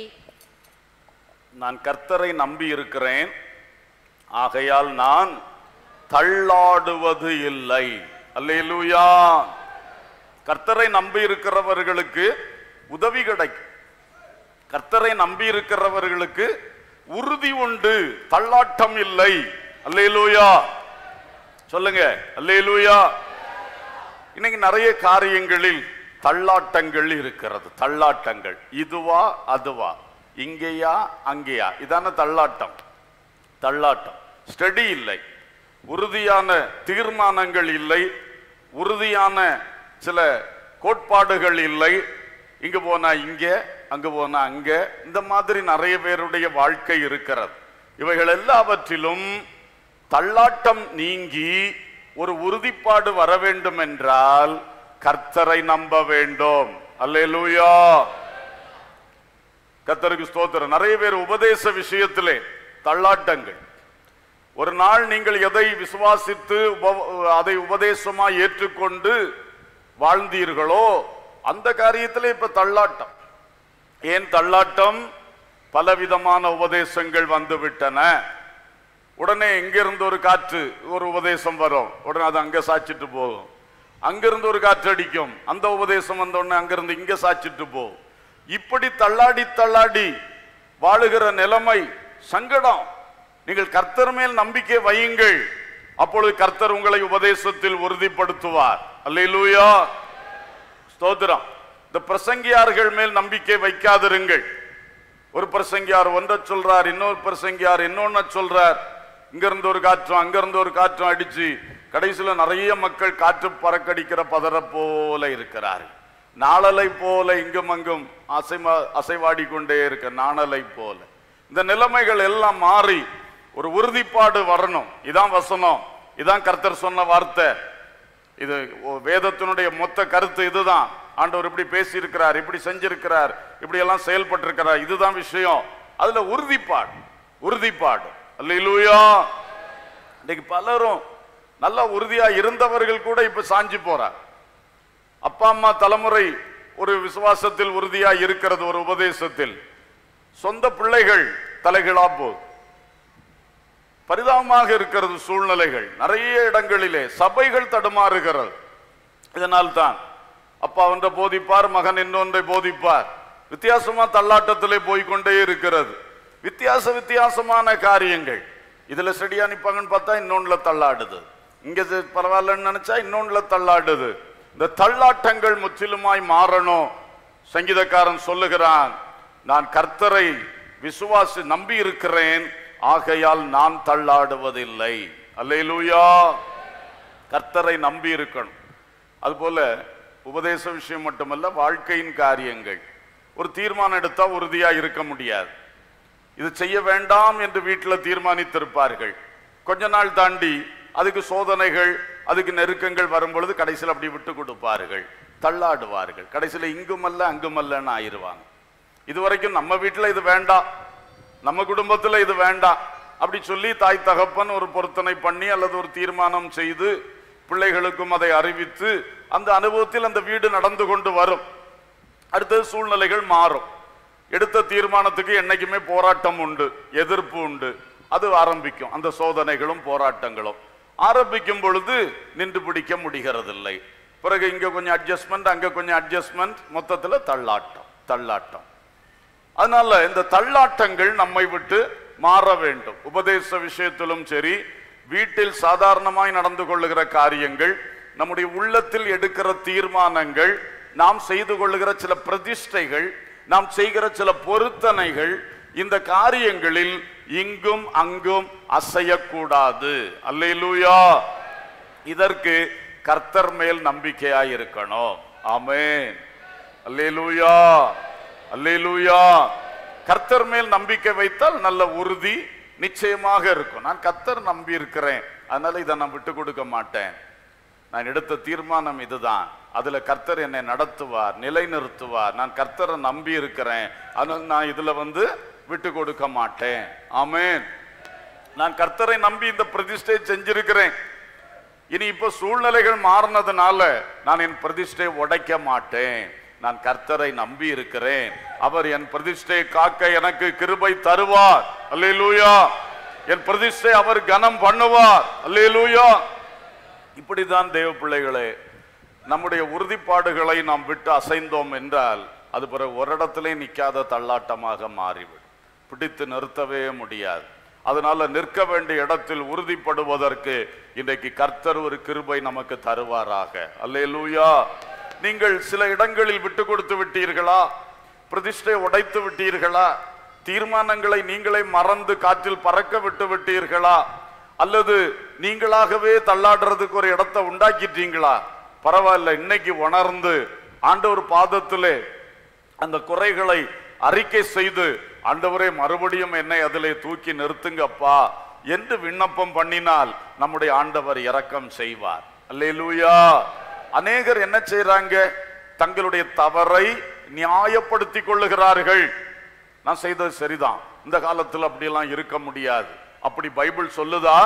நான் கர்த்தரை நம்பி இருக்கிறேன் ஆகையால் நான் தள்ளாடுவது இல்லை அல்லேலூயா கர்த்தரை நம்பி இருக்கிறவர்களுக்கு உதவி கிடைக்கும் கர்த்தரை நம்பி இருக்கிறவர்களுக்கு உறுதி உண்டு தள்ளாட்டம் இல்லை அல்லேலூயா சொல்லுங்க அல்லேலூயா இன்னைக்கு நிறைய காரியங்களில் தள்ளாட்டங்கள் இருக்கிறது தள்ளாட்டங்கள் இதுவா அதுவா இங்கேயா அங்கேயா இதான தள்ளாட்டம் தள்ளாட்டம் ஸ்டடி இல்லை உறுதியான தீர்மானங்கள் இல்லை உறுதியான சில கோட்பாடுகள் இல்லை இங்க போனா இங்க அங்க போனா அங்க இந்த மாதிரி நிறைய பேருடைய வாழ்க்கை இருக்கிறது இவைகள் எல்லாவற்றிலும் தள்ளாட்டம் நீங்கி ஒரு உறுதிப்பாடு வர வேண்டும் என்றால் கர்த்தரை நம்ப வேண்டும் அல்லேலூயா கர்த்தருக்கு ஸ்தோத்திரம் நிறைய பேர் உபதேச விஷயத்திலே தள்ளாட்டங்கள் ஒரு நாள் நீங்கள் எதை விசுவாசித்து உப- அதை உபதேசமா ஏற்றுக்கொண்டு வாழ்ந்தீர்களோ அந்த காரியத்திலே இப்ப தள்ளாட்டம் ஏன் தள்ளாட்டம் பலவிதமான உபதேசங்கள் வந்து விட்டன உடனே இங்கிருந்து ஒரு காற்று ஒரு உபதேசம் வரும் உடனே அது அங்க சாச்சிட்டு போகும் அங்கிருந்து ஒரு காற்று அடிக்கும் அந்த உபதேசம் வந்த உடனே அங்கிருந்து இங்க சாச்சிட்டு போகும் இப்படி தள்ளாடி தள்ளாடி வாழுகிற நிலைமை சங்கடம் நீங்கள் கர்த்தர் மேல் நம்பிக்கை வையுங்கள் அப்பொழுது கர்த்தர் உங்களை உபதேசத்தில் உறுதிப்படுத்துவார் அல்லேலூயா ஸ்தோத்திரம் இந்த பிரசங்கியார்கள் மேல் நம்பிக்கை வைக்காதிருங்கள் ஒரு பிரசங்கியார் ஒன்றை சொல்றார் இன்னொரு பிரசங்கியார் இன்னொன்னு சொல்றார் இங்க இருந்து ஒரு காற்றும் அங்க இருந்து ஒரு காற்றும் அடிச்சு கடைசியில நிறைய மக்கள் காற்று பறக்கடிக்கிற பதற போல இருக்கிறார்கள் நாளலை போல இங்கும் அங்கும் அசைமா அசைவாடி கொண்டே இருக்க நாணலை போல இந்த நிலைமைகள் எல்லாம் மாறி ஒரு உறுதிப்பாடு வரணும் இதான் வசனம் இதான் கர்த்தர் சொன்ன வார்த்தை இது ஒ- வேதத்தினுடைய மொத்த கருத்து இதுதான் ஆண்டவர் இப்படி பேசியிருக்கிறார் இப்படி செஞ்சிருக்கிறார் இப்படி எல்லாம் செயல்பட்டிருக்கிறார் இதுதான் விஷயம் அதுல உறுதிப்பாடு உறுதிப்பாடு அல்லேலூயா இன்னைக்கு பலரும் நல்ல உறுதியா இருந்தவர்கள் கூட இப்ப சாஞ்சு போறார் அப்பா அம்மா தலைமுறை ஒரு விசுவாசத்தில் உறுதியா இருக்கிறது ஒரு உபதேசத்தில் சொந்த பிள்ளைகள் தலைகளா போகுது பரிதாபமாக இருக்கிறது சூழ்நிலைகள் நிறைய இடங்களிலே சபைகள் தடுமாறுகிறது இதனால் தான் அப்பா ஒன்றை போதிப்பார் மகன் இன்னொன்றை போதிப்பார் வித்தியாசமா தள்ளாட்டத்திலே போய்க்கொண்டே இருக்கிறது வித்தியாச வித்தியாசமான காரியங்கள் இதுல செடியா நிப்பாங்கன்னு பார்த்தா இன்னொன்னுல தள்ளாடுது இங்க இது பரவாயில்லன்னு நினைச்சா இன்னொன்னுல தள்ளாடுது இந்த தள்ளாட்டங்கள் முற்றிலுமாய் மாறணும் சங்கீதக்காரன் சொல்லுகிறான் நான் கர்த்தரை விசுவாசி நம்பி இருக்கிறேன் ஆகையால் நான் தள்ளாடுவதில்லை அல்லேலூயா கர்த்தரை நம்பி இருக்கணும் அதுபோல உபதேச விஷயம் மட்டுமல்ல வாழ்க்கையின் காரியங்கள் ஒரு தீர்மானம் எடுத்தா உறுதியா இருக்க முடியாது இது செய்ய வேண்டாம் என்று வீட்டில் தீர்மானித்திருப்பார்கள் கொஞ்ச நாள் தாண்டி அதுக்கு சோதனைகள் அதுக்கு நெருக்கங்கள் வரும் பொழுது கடைசியில் அப்படி விட்டு கொடுப்பார்கள் தள்ளாடுவார்கள் கடைசியில் இங்குமல்ல அங்குமல்லன்னு ஆயிருவாங்க இதுவரைக்கும் நம்ம வீட்டில் இது வேண்டாம் நம்ம குடும்பத்தில் இது வேண்டாம் அப்படி சொல்லி தாய் தகப்பன் ஒரு பொருத்தனை பண்ணி அல்லது ஒரு தீர்மானம் செய்து பிள்ளைகளுக்கும் அதை அறிவித்து அந்த அனுபவத்தில் அந்த வீடு நடந்து கொண்டு வரும் அடுத்தது சூழ்நிலைகள் மாறும் எடுத்த தீர்மானத்துக்கு என்னைக்குமே போராட்டம் உண்டு எதிர்ப்பு உண்டு அது ஆரம்பிக்கும் அந்த சோதனைகளும் போராட்டங்களும் ஆரம்பிக்கும் பொழுது நின்று பிடிக்க முடிகிறதில்லை பிறகு இங்க கொஞ்சம் அட்ஜஸ்ட்மெண்ட் அங்க கொஞ்சம் அட்ஜஸ்ட்மெண்ட் மொத்தத்துல தள்ளாட்டம் தள்ளாட்டம் அதனால இந்த தள்ளாட்டங்கள் நம்மை விட்டு மாற வேண்டும் உபதேச விஷயத்திலும் சரி வீட்டில் சாதாரணமாய் நடந்து கொள்ளுகிற காரியங்கள் நம்முடைய உள்ளத்தில் எடுக்கிற தீர்மானங்கள் நாம் செய்து கொள்ளுகிற சில பிரதிஷ்டைகள் நாம் செய்கிற சில பொருத்தனைகள் இந்த காரியங்களில் இங்கும் அங்கும் அசையக்கூடாது அல்லேலூயா இதற்கு கர்த்தர் மேல் நம்பிக்கையாய் இருக்கணும் ஆமென் அல்லேலூயா அல்லேலூயா கர்த்தர் மேல் நம்பிக்கை வைத்தால் நல்ல உறுதி நிச்சயமாக இருக்கும் நான் கர்த்தர் நம்பி இருக்கிறேன் அதனால இதை நான் விட்டு கொடுக்க மாட்டேன் நான் எடுத்த தீர்மானம் இதுதான் அதுல கர்த்தர் என்னை நடத்துவார் நிலைநிறுத்துவார் நான் கர்த்தரை நம்பி இருக்கிறேன் அதனால நான் இதுல வந்து விட்டு கொடுக்க மாட்டேன் ஆமென் நான் கர்த்தரை நம்பி இந்த பிரதிஷ்டை செஞ்சிருக்கிறேன் இனி இப்ப சூழ்நிலைகள் மாறினதுனால நான் என் பிரதிஷ்டை உடைக்க மாட்டேன் நான் கர்த்தரை நம்பி இருக்கிறேன் அவர் என் பிரதிஷ்டை காக்க எனக்கு கிருபை தருவார் அல்லேலூயா என் பிரதிஷ்டை அவர் கனம் பண்ணுவார் அல்லேலூயா இப்படிதான் தேவ பிள்ளைகளே நம்முடைய உறுதிப்பாடுகளை நாம் விட்டு அசைந்தோம் என்றால் அது பிறகு ஒரு இடத்திலே நிற்காத தள்ளாட்டமாக மாறிவிடும் பிடித்து நிறுத்தவே முடியாது அதனால நிற்க வேண்டிய இடத்தில் உறுதிப்படுவதற்கு இன்றைக்கு கர்த்தர் ஒரு கிருபை நமக்கு தருவாராக அல்லேலூயா நீங்கள் சில இடங்களில் விட்டு கொடுத்து விட்டீர்களா பிரதிஷ்டை உடைத்து விட்டீர்களா தீர்மானங்களை நீங்களே மறந்து காற்றில் பறக்க விட்டு விட்டீர்களா அல்லது நீங்களாகவே தள்ளாடுறதுக்கு ஒரு இடத்தை உண்டாக்கிட்டீங்களா பரவாயில்ல இன்னைக்கு உணர்ந்து ஆண்டவர் பாதத்திலே அந்த குறைகளை அறிக்கை செய்து ஆண்டவரே மறுபடியும் என்னை அதிலே தூக்கி நிறுத்துங்கப்பா என்று விண்ணப்பம் பண்ணினால் நம்முடைய ஆண்டவர் இரக்கம் செய்வார் அல்லேலூயா அநேகர் என்ன செய்றாங்க தங்களுடைய தவறை நியாயப்படுத்திக் கொள்ளுகிறார்கள் நான் செய்தது சரிதான் இந்த காலத்தில் அப்படியெல்லாம் இருக்க முடியாது அப்படி பைபிள் சொல்லுதா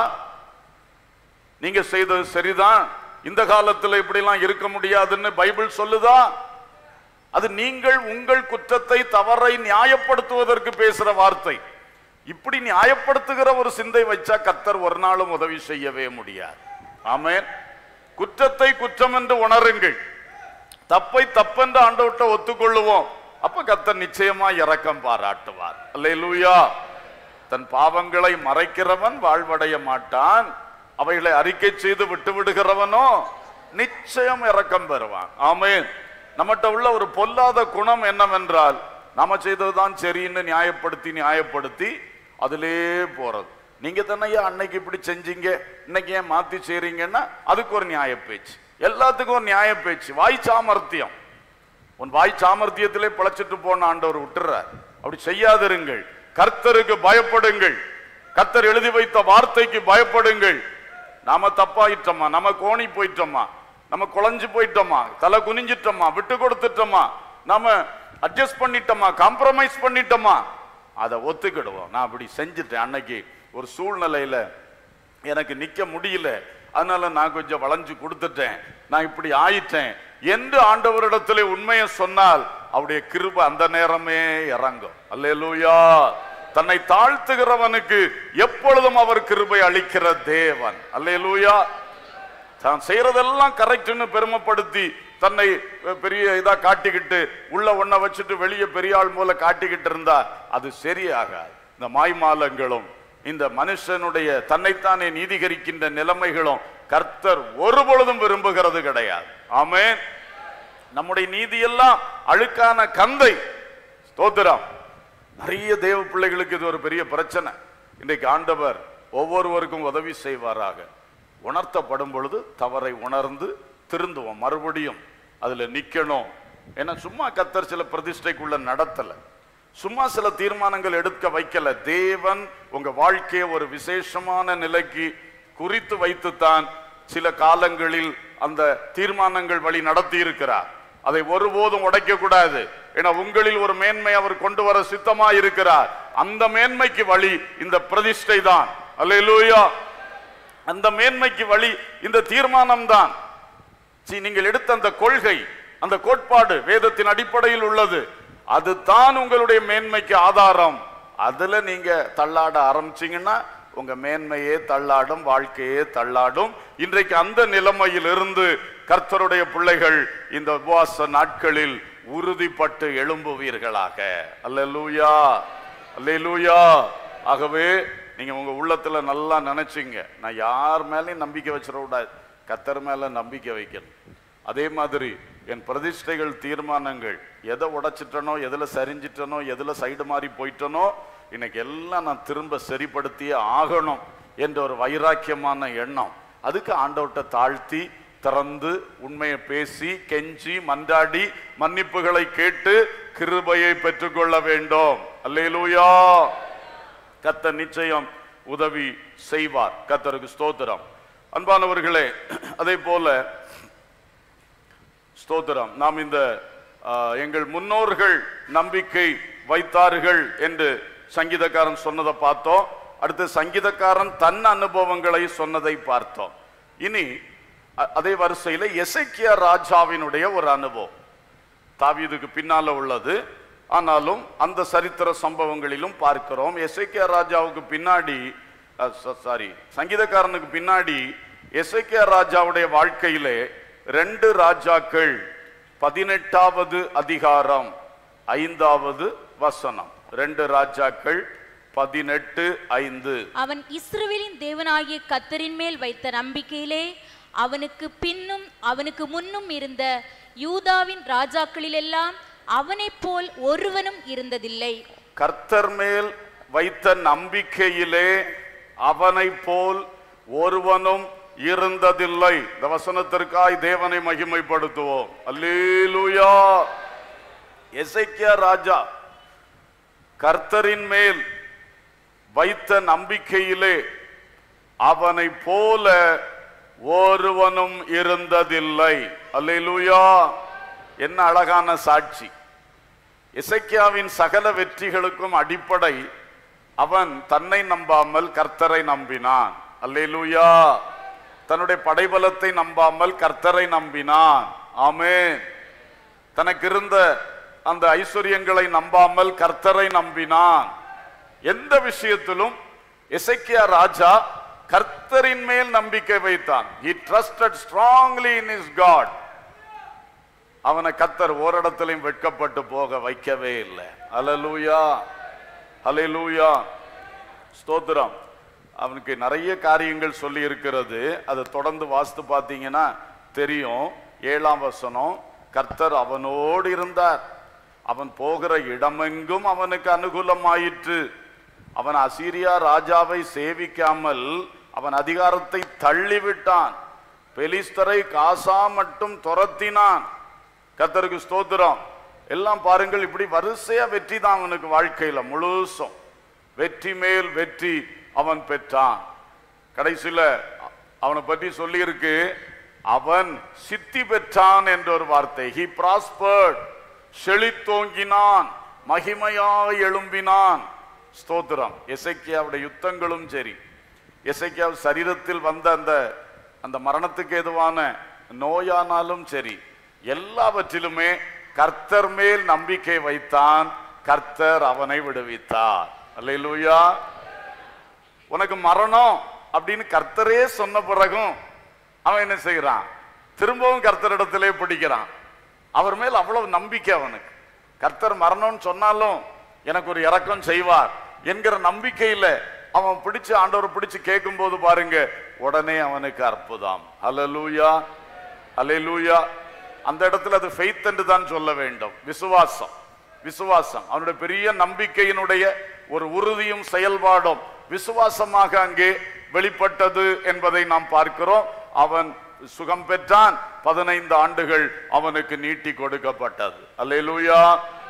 நீங்க செய்தது சரிதான் இந்த காலத்துல இப்படிலாம் இருக்க முடியாதுன்னு பைபிள் சொல்லுதா அது நீங்கள் உங்கள் குற்றத்தை தவறை நியாயப்படுத்துவதற்கு பேசுற வார்த்தை இப்படி நியாயப்படுத்துகிற ஒரு சிந்தை வச்சா கத்தர் ஒரு நாளும் உதவி செய்யவே முடியாது ஆமென் குற்றத்தை குற்றம் என்று உணருங்கள் தப்பை தப்பென்று ஆண்டவர்கிட்ட ஒத்துக்கொள்ளுவோம் அப்ப கத்தர் நிச்சயமா இரக்கம் பாராட்டுவார் அல்லேலூயா தன் பாவங்களை மறைக்கிறவன் வாழ்வடைய மாட்டான் அவைகளை அறிக்கை செய்து விட்டு விடுகிறவனோ நிச்சயம் இரக்கம் பெறுவான் ஆமென் நம்மகிட்ட உள்ள ஒரு பொல்லாத குணம் என்னவென்றால் நாம செய்ததுதான் சரின்னு நியாயப்படுத்தி நியாயப்படுத்தி அதிலே போறது நீங்க தானேயா அன்னைக்கு இப்படி செஞ்சீங்க இன்னைக்கு ஏன் மாத்தி செய்றீங்கன்னா அதுக்கு ஒரு நியாய பேச்சு எல்லாத்துக்கும் ஒரு நியாய பேச்சு வாய் சாமர்த்தியம் உன் வாய் சாமர்த்தியத்திலே பிழைச்சிட்டு போன ஆண்டவர் விட்டுறார் அப்படி செய்யாதிருங்கள் கர்த்தருக்கு பயப்படுங்கள் கர்த்தர் எழுதி வைத்த வார்த்தைக்கு பயப்படுங்கள் நாம தப்பாயிட்டோமா நம்ம கோணி போயிட்டோமா நம்ம குழஞ்சு போயிட்டோமா தலை குனிஞ்சிட்டோமா விட்டு கொடுத்துட்டோமா நாம அட்ஜஸ்ட் பண்ணிட்டோமா காம்ப்ரமைஸ் பண்ணிட்டோமா அதை ஒத்துக்கிடுவோம் நான் அப்படி செஞ்சுட்டேன் அன்னைக்கு ஒரு சூழ்நிலையில எனக்கு நிக்க முடியல அதனால நான் கொஞ்சம் வளைஞ்சு கொடுத்துட்டேன் நான் இப்படி ஆயிட்டேன் என்று ஆண்டவரிடத்திலே உண்மையை சொன்னால் அவருடைய கிருபை அந்த நேரமே இறங்கும் அல்லேலூயா தன்னை தாழ்த்துகிறவனுக்கு எப்பொழுதும் அவர் கிருபை அளிக்கிற தேவன் அல்லேலூயா தான் செய்யறதெல்லாம் கரெக்ட்னு பெருமைப்படுத்தி தன்னை பெரிய இதா காட்டிக்கிட்டு உள்ள ஒன்ன வச்சுட்டு வெளியே பெரிய ஆள் மூல காட்டிக்கிட்டு இருந்தா அது சரியாகாது இந்த மாய்மாலங்களும் இந்த மனுஷனுடைய தன்னைத்தானே நீதிகரிக்கின்ற நிலைமைகளும் கர்த்தர் ஒருபொழுதும் விரும்புகிறது கிடையாது ஆமென் நம்முடைய நீதியெல்லாம் அழுக்கான கந்தை ஸ்தோத்திரம் நிறைய தேவ பிள்ளைகளுக்கு இது ஒரு பெரிய பிரச்சனை இன்றைக்கு ஆண்டவர் ஒவ்வொருவருக்கும் உதவி செய்வாராக உணர்த்தப்படும் பொழுது தவறை உணர்ந்து திருந்துவோம் மறுபடியும் அதுல நிக்கணும் ஏன்னா சும்மா கத்தர் சில பிரதிஷ்டைக்குள்ள நடத்தல சும்மா சில தீர்மானங்கள் எடுக்க வைக்கல தேவன் உங்க வாழ்க்கையை ஒரு விசேஷமான நிலைக்கு குறித்து வைத்துத்தான் சில காலங்களில் அந்த தீர்மானங்கள் வழி நடத்தி இருக்கிறார் அதை ஒருபோதும் உடைக்க கூடாது ஏன்னா உங்களில் ஒரு மேன்மை அவர் கொண்டு வர சித்தமா இருக்கிறார் அந்த மேன்மைக்கு வழி இந்த பிரதிஷ்டை தான் அல்லேலூயா அந்த மேன்மைக்கு வழி இந்த தீர்மானம் தான் நீங்கள் எடுத்த அந்த கொள்கை அந்த கோட்பாடு வேதத்தின் அடிப்படையில் உள்ளது அதுதான் உங்களுடைய மேன்மைக்கு ஆதாரம் அதுல நீங்க தள்ளாட ஆரம்பிச்சீங்கன்னா உங்க மேன்மையே தள்ளாடும் வாழ்க்கையே தள்ளாடும் இன்றைக்கு அந்த நிலைமையிலிருந்து கர்த்தருடைய பிள்ளைகள் இந்த உபவாச நாட்களில் உறுதிப்பட்டு எழும்புவீர்களாக அல்லேலூயா அல்லேலூயா ஆகவே நீங்க உங்க உள்ளத்துல நல்லா நினைச்சீங்க நான் யார் மேலயும் நம்பிக்கை வச்சிட கூடாது கத்தர் மேல நம்பிக்கை வைக்கணும் அதே மாதிரி என் பிரதிஷ்டைகள் தீர்மானங்கள் எதை உடைச்சிட்டனோ எதுல சரிஞ்சிட்டனோ எதுல சைடு மாறி போயிட்டனோ இன்னைக்கு எல்லாம் நான் திரும்ப சரிப்படுத்தியே ஆகணும் என்ற ஒரு வைராக்கியமான எண்ணம் அதுக்கு ஆண்டவர்கிட்ட தாழ்த்தி திறந்து உண்மையை பேசி கெஞ்சி மன்றாடி மன்னிப்புகளை கேட்டு கிருபையை பெற்றுக்கொள்ள வேண்டும் அல்லேலூயா கத்தர் நிச்சயம் உதவி செய்வார் கத்தருக்கு ஸ்தோத்திரம் அன்பானவர்களே அதே போல ஸ்தோத்திரம் நாம் இந்த ஆ, எங்கள் முன்னோர்கள் நம்பிக்கை வைத்தார்கள் என்று சங்கீதக்காரன் சொன்னதை பார்த்தோம் அடுத்து சங்கீதக்காரன் தன் அனுபவங்களை சொன்னதை பார்த்தோம் இனி அ- அதே வரிசையில எசேக்கியா ராஜாவினுடைய ஒரு அனுபவம் தாவீதுக்கு பின்னால உள்ளது ஆனாலும் அந்த சரித்திர சம்பவங்களிலும் பார்க்கிறோம் எசேக்கியா ராஜாவுக்கு பின்னாடி சாரி சங்கீதக்காரனுக்கு பின்னாடி எசேக்கியா ராஜாவுடைய வாழ்க்கையிலே ரெண்டு ராஜாக்கள் பதினெட்டாவது அதிகாரம் ஐந்தாவது வசனம் ரெண்டு ராஜாக்கள் பதினெட்டு ஐந்து அவன் இஸ்ரவேலின் தேவனாகிய கத்தரின் மேல் வைத்த நம்பிக்கையிலே அவனுக்கு பின்னும் அவனுக்கு முன்னும் இருந்த யூதாவின் ராஜாக்களிலெல்லாம் அவனைப் போல் ஒருவனும் இருந்ததில்லை கர்த்தர் மேல் வைத்த நம்பிக்கையிலே அவனை போல் ஒருவனும் இருந்ததில்லை இந்த வசனத்திற்காய் தேவனை மகிமைப்படுத்துவோம் அல்லேலூயா எசேக்கியா ராஜா கர்த்தரின் மேல் வைத்த நம்பிக்கையிலே அவனை போல ஒருவனும் இருந்ததில்லை அல்லேலூயா என்ன அழகான சாட்சி இசைக்கியாவின் சகல வெற்றிகளுக்கும் அடிப்படை அவன் தன்னை நம்பாமல் கர்த்தரை நம்பினான் அல்லேலூயா தன்னுடைய படைபலத்தை நம்பாமல் கர்த்தரை நம்பினான் ஆமென் தனக்கு இருந்த அந்த ஐஸ்வர்யங்களை நம்பாமல் கர்த்தரை நம்பினான் எந்த விஷயத்திலும் எசேக்கியா ராஜா கர்த்தரின் மேல் நம்பிக்கை வைத்தான் he trusted strongly in his god அவனை கத்தர் ஓரிடத்திலையும் வெட்கப்பட்டு போக வைக்கவே இல்லை அலலூயா அலையலூயா ஸ்தோத்திரம் அவனுக்கு நிறைய காரியங்கள் சொல்லி இருக்கிறது அதை தொடர்ந்து வாஸ்து பார்த்தீங்கன்னா தெரியும் ஏழாம் வசனம் கர்த்தர் அவனோடு இருந்தார் அவன் போகிற இடமெங்கும் அவனுக்கு அனுகூலமாயிற்று அவன் அசீரியா ராஜாவை சேவிக்காமல் அவன் அதிகாரத்தை தள்ளிவிட்டான் பெலிஸ்தரை காசா மட்டும் துரத்தினான் கர்த்தருக்கு ஸ்தோத்திரம் எல்லாம் பாருங்கள் இப்படி வரிசையா வெற்றி தான் அவனுக்கு வாழ்க்கையில முழுசும் வெற்றி மேல் வெற்றி அவன் பெற்றான் கடைசியில அ- அவனை பற்றி சொல்லியிருக்கு அவன் சித்தி பெற்றான் என்ற ஒரு வார்த்தை ஹி prospered செழித்தோங்கினான் மகிமையாய் எழும்பினான் ஸ்தோத்திரம் எசைக்கியாவுடைய யுத்தங்களும் சரி எசைக்கியாவு சரீரத்தில் வந்த அந்த அந்த மரணத்துக்கு ஏதுவான நோயானாலும் சரி எல்லாவற்றிலுமே கர்த்தர் மேல் நம்பிக்கை வைத்தான் கர்த்தர் அவனை விடுவித்தார் அல்லேலூயா உனக்கு மரணம் அப்படின்னு கர்த்தரே சொன்ன பிறகும் அவன் என்ன செய்கிறான் திரும்பவும் கர்த்தரிடத்திலே பிடிக்கிறான் அவர் மேல் அவ்வளவு நம்பிக்கை அவனுக்கு கர்த்தர் மரணம்னு சொன்னாலும் எனக்கு ஒரு இரக்கம் செய்வார் என்கிற நம்பிக்கையில அவன் பிடிச்சு ஆண்டவர் பிடிச்சு கேட்கும் போது பாருங்க உடனே அவனுக்கு அற்புதம் அல்லேலூயா அல்லேலூயா அந்த இடத்துல அது ஃபெய்த் என்று தான் சொல்ல வேண்டும் விசுவாசம் விசுவாசம் அவனுடைய பெரிய நம்பிக்கையினுடைய ஒரு உறுதியும் செயல்பாடும் விசுவாசமாக அங்கே வெளிப்பட்டது என்பதை நாம் பார்க்கிறோம் அவன் சுகம் பெற்றான் பதினைந்து ஆண்டுகள் அவனுக்கு நீட்டி கொடுக்கப்பட்டது அல்லேலூயா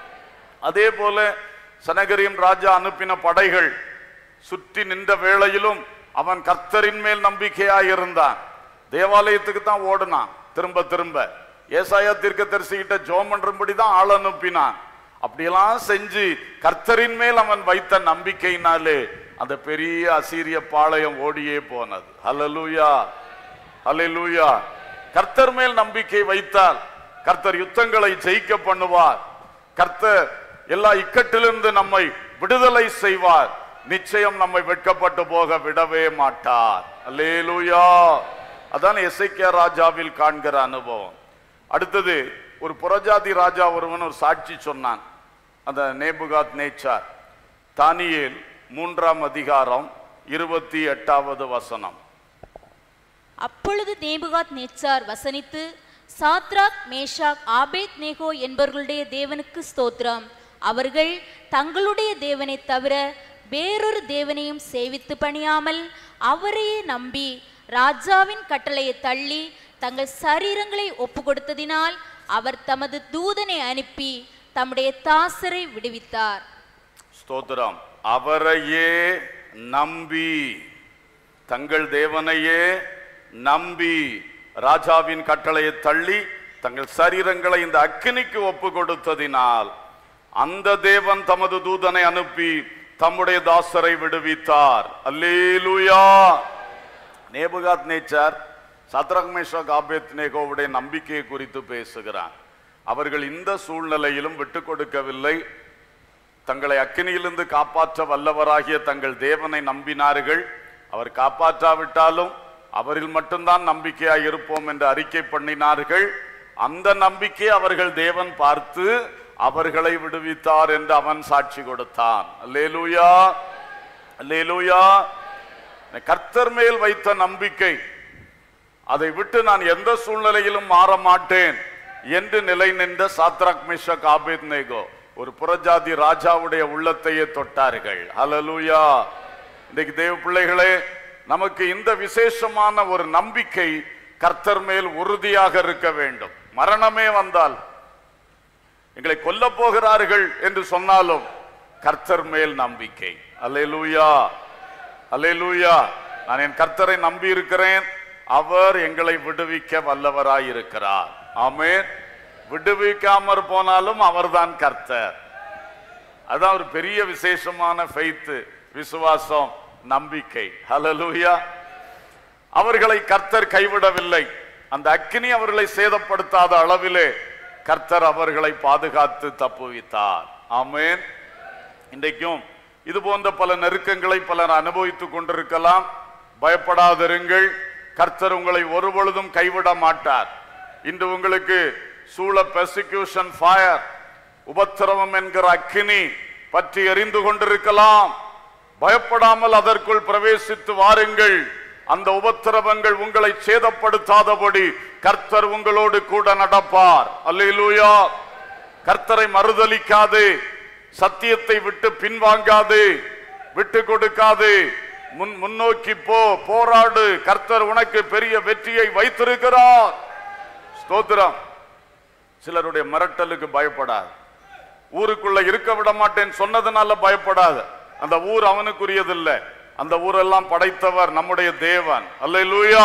அதே போல சனகரியம் ராஜா அனுப்பின படைகள் சுற்றி நின்ற வேளையிலும் அவன் கர்த்தரின் மேல் நம்பிக்கையாய் இருந்தான் தேவாலயத்துக்கு தான் ஓடுனான் திரும்ப திரும்ப ஏசாயா தீர்க்க தரிசிக்கிட்ட ஜோம் பண்றபடி தான் ஆள் அனுப்பினான் அப்படியெல்லாம் செஞ்சு கர்த்தரின் மேல் அவன் வைத்த நம்பிக்கையினாலே அந்த பெரிய அசீரிய பாளையம் ஓடியே போனது ஹalleluya ஹalleluya கர்த்தர் மேல் நம்பிக்கை வைத்தால் கர்த்தர் யுத்தங்களை ஜெயிக்க பண்ணுவார் கர்த்தர் எல்லா இக்கட்டிலிருந்து நம்மை விடுதலை செய்வார் நிச்சயம் நம்மை வெட்கப்பட்டு போக விடவே மாட்டார் அல்லேலூயா அதான் எசைக்கியா ராஜாவில் காண்கிற அனுபவம் அடுத்தது ஒரு புறஜாதி ராஜா ஒருவன் ஒரு சாட்சி சொன்னான் அந்த நேபுகாத் நேச்சார் தானியேல் மூன்றாம் அதிகாரம் இருபத்தி எட்டாவது வசனம் அப்பொழுது நேபுகாத் நேச்சார் வசனித்து சாத்ராக் மேஷாக் ஆபேத் நேகோ என்பவர்களுடைய தேவனுக்கு ஸ்தோத்திரம் அவர்கள் தங்களுடைய தேவனை தவிர வேறொரு தேவனையும் சேவித்து பணியாமல் அவரையே நம்பி ராஜாவின் கட்டளையை தள்ளி தங்கள் சரீரங்களை ஒப்பு கொடுத்ததினால் அவர் தமது தூதனை அனுப்பி தம்முடைய தாசரை விடுவித்தார் ஸ்தோத்திரம் அவரையே நம்பி தங்கள் தேவனையே நம்பி ராஜாவின் கட்டளையை தள்ளி தங்கள் சரீரங்களை இந்த அக்கினிக்கு ஒப்பு கொடுத்ததினால் அந்த தேவன் தமது தூதனை அனுப்பி தம்முடைய தாசரை விடுவித்தார் அல்லேலூயா நேபுகாத் நேச்சார் சத்ரக் மேஷாக் ஆபேத் நேகோவுடைய நம்பிக்கையை குறித்து பேசுகிறான் அவர்கள் இந்த சூழ்நிலையிலும் விட்டுக் கொடுக்கவில்லை தங்களை அக்கினியிலிருந்து காப்பாற்ற வல்லவராகிய தங்கள் தேவனை நம்பினார்கள் அவர் காப்பாற்றாவிட்டாலும் அவரில் மட்டும்தான் நம்பிக்கையாய் இருப்போம் என்று அறிக்கை பண்ணினார்கள் அந்த நம்பிக்கை அவர்கள் தேவன் பார்த்து அவர்களை விடுவித்தார் என்று அவன் சாட்சி கொடுத்தான் அல்லேலூயா அல்லேலூயா கர்த்தர் மேல் வைத்த நம்பிக்கை அதை விட்டு நான் எந்த சூழ்நிலையிலும் மாற மாட்டேன் என்று நிலை நின்ற சாத்ராக் மிஷக் ஆபேத் நேகோ ஒரு புறஜாதி ராஜாவுடைய உள்ளத்தையே தொட்டார்கள் ஹalleluya இன்னைக்கு தேவ பிள்ளைகளே நமக்கு இந்த விசேஷமான ஒரு நம்பிக்கை கர்த்தர் மேல் உறுதியாக இருக்க வேண்டும் மரணமே வந்தால் எங்களை கொல்ல போகிறார்கள் என்று சொன்னாலும் கர்த்தர் மேல் நம்பிக்கை அல்லேலூயா அல்லேலூயா நான் என் கர்த்தரை நம்பி இருக்கிறேன் அவர் எங்களை விடுவிக்க வல்லவராய் இருக்கிறார் ஆமென் விடுவிக்காமற் போனாலும் அவர்தான் கர்த்தர் அதான் ஒரு பெரிய விசேஷமான ஃபெய்த் விசுவாசம் நம்பிக்கை ஹalleluya அவர்களை கர்த்தர் கைவிடவில்லை அந்த அக்கினி அவர்களை சேதப்படுத்தாத அளவிலே கர்த்தர் அவர்களை பாதுகாத்து தப்புவித்தார் ஆமென் இன்றைக்கும் இது போன்ற பல நெருக்கங்களை பலர் அனுபவித்துக் கொண்டிருக்கலாம் பயப்படாதிருங்கள் கர்த்தர் உங்களை ஒருபொழுதும் கைவிட மாட்டார் இன்று உங்களுக்கு சூழ பெர்சிக்யூஷன் ஃபயர் உபத்திரவம் என்கிற அக்கினி பற்றி எரிந்து கொண்டிருக்கலாம் பயப்படாமல் அதற்குள் பிரவேசித்து வாருங்கள் அந்த உபத்திரவங்கள் உங்களை சேதப்படுத்தாதபடி கர்த்தர் உங்களோடு கூட நடப்பார் அல்லேலூயா கர்த்தரை மறுதலிக்காதே சத்தியத்தை விட்டு பின்வாங்காதே விட்டு கொடுக்காதே முன் முன்னோக்கி போ போராடு கர்த்தர் உனக்கு பெரிய வெற்றியை வைத்திருக்கிறார் ஸ்தோத்திரம் சிலருடைய மிரட்டலுக்கு பயப்படாது ஊருக்குள்ள இருக்க விட மாட்டேன் சொன்னதுனால பயப்படாத அந்த ஊர் அவனுக்குரியதில்ல அந்த ஊரெல்லாம் படைத்தவர் நம்முடைய தேவன் அல்லேலூயா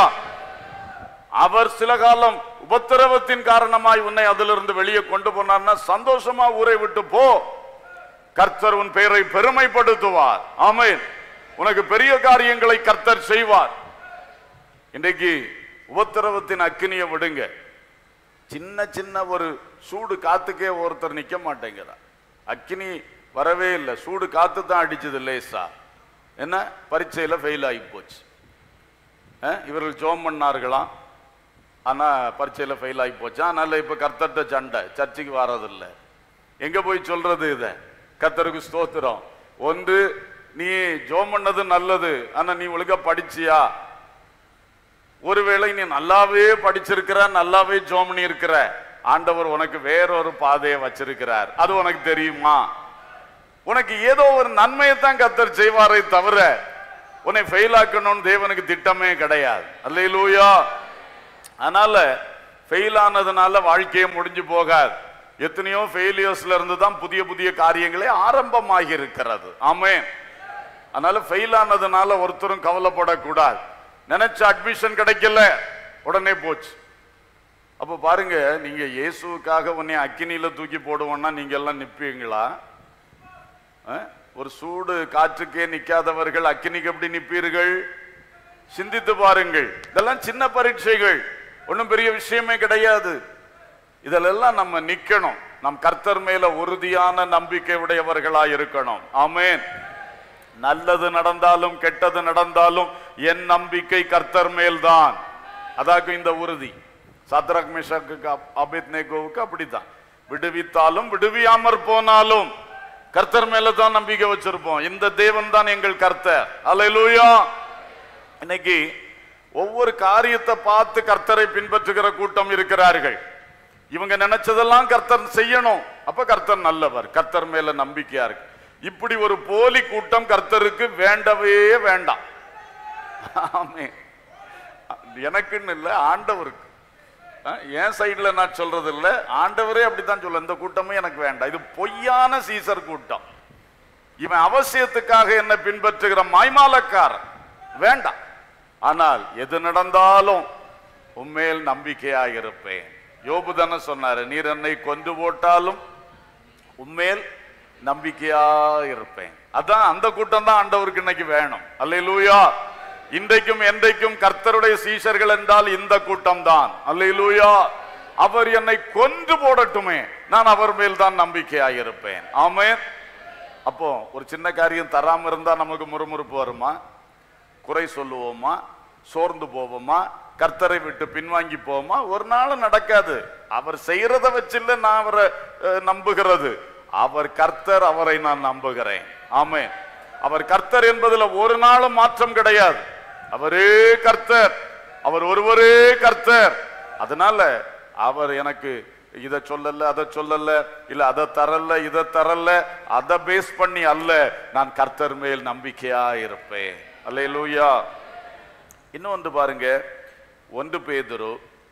அவர் சில காலம் உபத்திரவத்தின் காரணமாய் உன்னை அதிலிருந்து வெளியே கொண்டு போனார்னா சந்தோஷமா ஊரை விட்டு போ கர்த்தர் உன் பெயரை பெருமைப்படுத்துவார் ஆமென் உனக்கு பெரிய காரியங்களை கர்த்தர் செய்வார் இன்றைக்கு உபத்திரவத்தின் அக்கினியை விடுங்க சின்ன சின்ன ஒரு சூடு காத்துக்கே ஒருத்தர் நிக்க மாட்டேங்கிறார் அக்கினி வரவே இல்லை சூடு காத்து தான் அடிச்சது லேசா என்ன பரீட்சையில ஃபெயில் ஆகி போச்சு அஹ், இவர்கள் ஜோம் பண்ணார்களாம் ஆனா பரீட்சையில ஃபெயில் ஆகி போச்சு அதனால இப்ப கர்த்தர்ட்ட சண்டை சர்ச்சுக்கு வர்றதில்லை எங்க போய் சொல்றது இத கர்த்தருக்கு ஸ்தோத்திரம் ஒன்று நீ ஜோம் பண்ணது நல்லது ஆனா நீ ஒழுங்கா படிச்சியா ஒருவேளை நீ நல்லாவே படிச்சிருக்கிற நல்லாவே ஜோம் பண்ணி இருக்கிற ஆண்டவர் உனக்கு வேறொரு பாதையை வச்சிருக்கிறார் அது உனக்கு தெரியுமா உனக்கு ஏதோ ஒரு நன்மையை தான் கத்தர் செய்வாரே தவிர உன்னை ஃபெயில் ஆக்கணும்னு தேவனுக்கு திட்டமே கிடையாது அல்லேலூயா அதனால ஃபெயில் ஆனதுனால வாழ்க்கையே முடிஞ்சு போகாது எத்தனையோ ஃபெயிலியர்ஸ்ல இருந்து தான் புதிய புதிய காரியங்களே ஆரம்பமாகி இருக்கிறது ஆமென் அதனால ஃபெயில் ஆனதுனால ஒருத்தரும் கவலைப்படக்கூடாது நினைச்ச அட்மிஷன் கிடைக்கல உடனே போச்சு அப்ப பாருங்க நீங்க இயேசுவுக்காக உன்னை அக்கினியில தூக்கி போடுவோம்னா நீங்க எல்லாம் நிப்பீங்களா அஹ்? ஒரு சூடு காற்றுக்கே நிக்காதவர்கள் அக்கினிக்கு எப்படி நிப்பீர்கள் சிந்தித்து பாருங்கள் இதெல்லாம் சின்ன பரீட்சைகள் ஒண்ணும் பெரிய விஷயமே கிடையாது இதிலெல்லாம் நம்ம நிக்கணும் நம் கர்த்தர் மேல உறுதியான நம்பிக்கை உடையவர்களா இருக்கணும் ஆமென் நல்லது நடந்தாலும் கெட்டது நடந்தாலும் என் நம்பிக்கை கர்த்தர் மேல்தான் அதாக்கு இந்த உறுதி சத்ரக் மிஷக்கு அபித்னேகோவுக்கு அப்படித்தான் விடுவித்தாலும் விடுவியாமற் போனாலும் கர்த்தர் மேல தான் நம்பிக்கை வச்சிருப்போம் இந்த தேவன் தான் எங்கள் கர்த்தர் அல்லேலூயா இன்னைக்கு ஒவ்வொரு காரியத்தை பார்த்து கர்த்தரை பின்பற்றுகிற கூட்டம் இருக்கிறார்கள் இவங்க நினைச்சதெல்லாம் கர்த்தர் செய்யணும் அப்ப கர்த்தர் நல்லவர் கர்த்தர் மேல நம்பிக்கையா இருக்கு இப்படி ஒரு போலி கூட்டம் கர்த்தருக்கு வேண்டவே வேண்டாம் ஆமென். எனக்குன்னு இல்ல ஆண்டவருக்கு அஹ், என் சைடுல நான் சொல்றது இல்ல ஆண்டவரே அப்படித்தான் சொல்ல இந்த கூட்டமே எனக்கு வேண்டாம் இது பொய்யான சீசர் கூட்டம் இவன் அவசியத்துக்காக என்ன பின்பற்றுகிற மாய்மாலக்காரன் வேண்டாம் ஆனால் எது நடந்தாலும் உண்மையில் நம்பிக்கையாக இருப்பேன் யோபு தானே சொன்னாரு நீர் என்னை கொண்டு போட்டாலும் உண்மையில் நம்பிக்கையா இருப்பேன் அதான் அந்த கூட்டம் தான் ஆண்டவருக்கு இன்னைக்கு வேணும் அல்லேலூயா இன்றைக்கும் என்றைக்கும் கர்த்தருடைய சீஷர்கள் என்றால் இந்த கூட்டம் தான் அல்லேலூயா அவர் என்னை கொன்று போடட்டுமே நான் அவர் மேல் தான் நம்பிக்கையாக இருப்பேன் ஆமென் அப்போ ஒரு சின்ன காரியம் தராம இருந்தா நமக்கு முறுமுறுப்பு வருமா குறை சொல்லுவோமா சோர்ந்து போவோமா கர்த்தரை விட்டு பின்வாங்கி போவோமா ஒரு நாளும் நடக்காது அவர் செய்யறத வச்சில்ல நான் அவரை அஹ், நம்புகிறது அவர் கர்த்தர் அவரை நான் நம்புகிறேன் ஆமே அவர் கர்த்தர் என்பதுல ஒரு நாளும் மாற்றம் கிடையாது அவரே கர்த்தர் அவர் ஒருவரே கர்த்தர் அதனால அவர் எனக்கு இத சொல்லல அதை சொல்லல இல்ல அதை தரல இதை தரல அதை பேஸ் பண்ணி அல்ல நான் கர்த்தர் மேல் நம்பிக்கையா இருப்பேன் அல்லேலூயா இன்னொன்று பாருங்க ஒன்று பேதுரு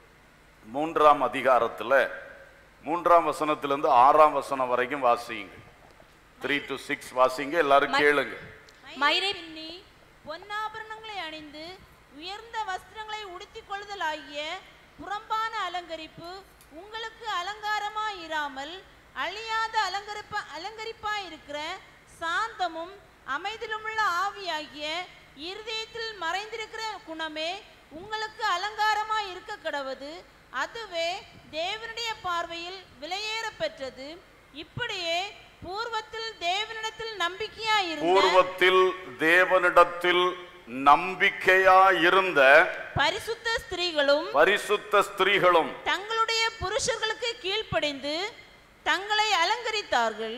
மூன்றாம் அதிகாரத்துல மூன்றாம் வசனத்திலிருந்து ஆறாம் வசனம் வரைக்கும் வாசிங்க த்ரீ டு சிக்ஸ் வாசிங்க எல்லாரும் கேளுங்க மயிரை பின்னி பொன்னாபரணங்களை அணிந்து உயர்ந்த வஸ்திரங்களை உடுத்திக் கொள்ளுதல் ஆகிய புறம்பான அலங்கரிப்பு உங்களுக்கு அலங்காரமாய் இராமல் அழியாத அலங்கரிப்ப அலங்கரிப்பாய் இருக்கிற சாந்தமும் அமைதிலுமுள்ள ஆவியாகிய இருதயத்தில் மறைந்திருக்கிற குணமே உங்களுக்கு அலங்காரமாய் இருக்க கடவது அதுவே தேவனுடைய பார்வையில் விலையேற பெற்றது இப்படியே பூர்வத்தில் தேவனிடத்தில் நம்பிக்கையாய் இருந்த பூர்வத்தில் தேவனிடத்தில் நம்பிக்கையா இருந்த பரிசுத்த ஸ்திரீகளும் பரிசுத்த ஸ்திரீகளும் தங்களுடைய புருஷர்களுக்கு கீழ்ப்படிந்து தங்களை அலங்கரித்தார்கள்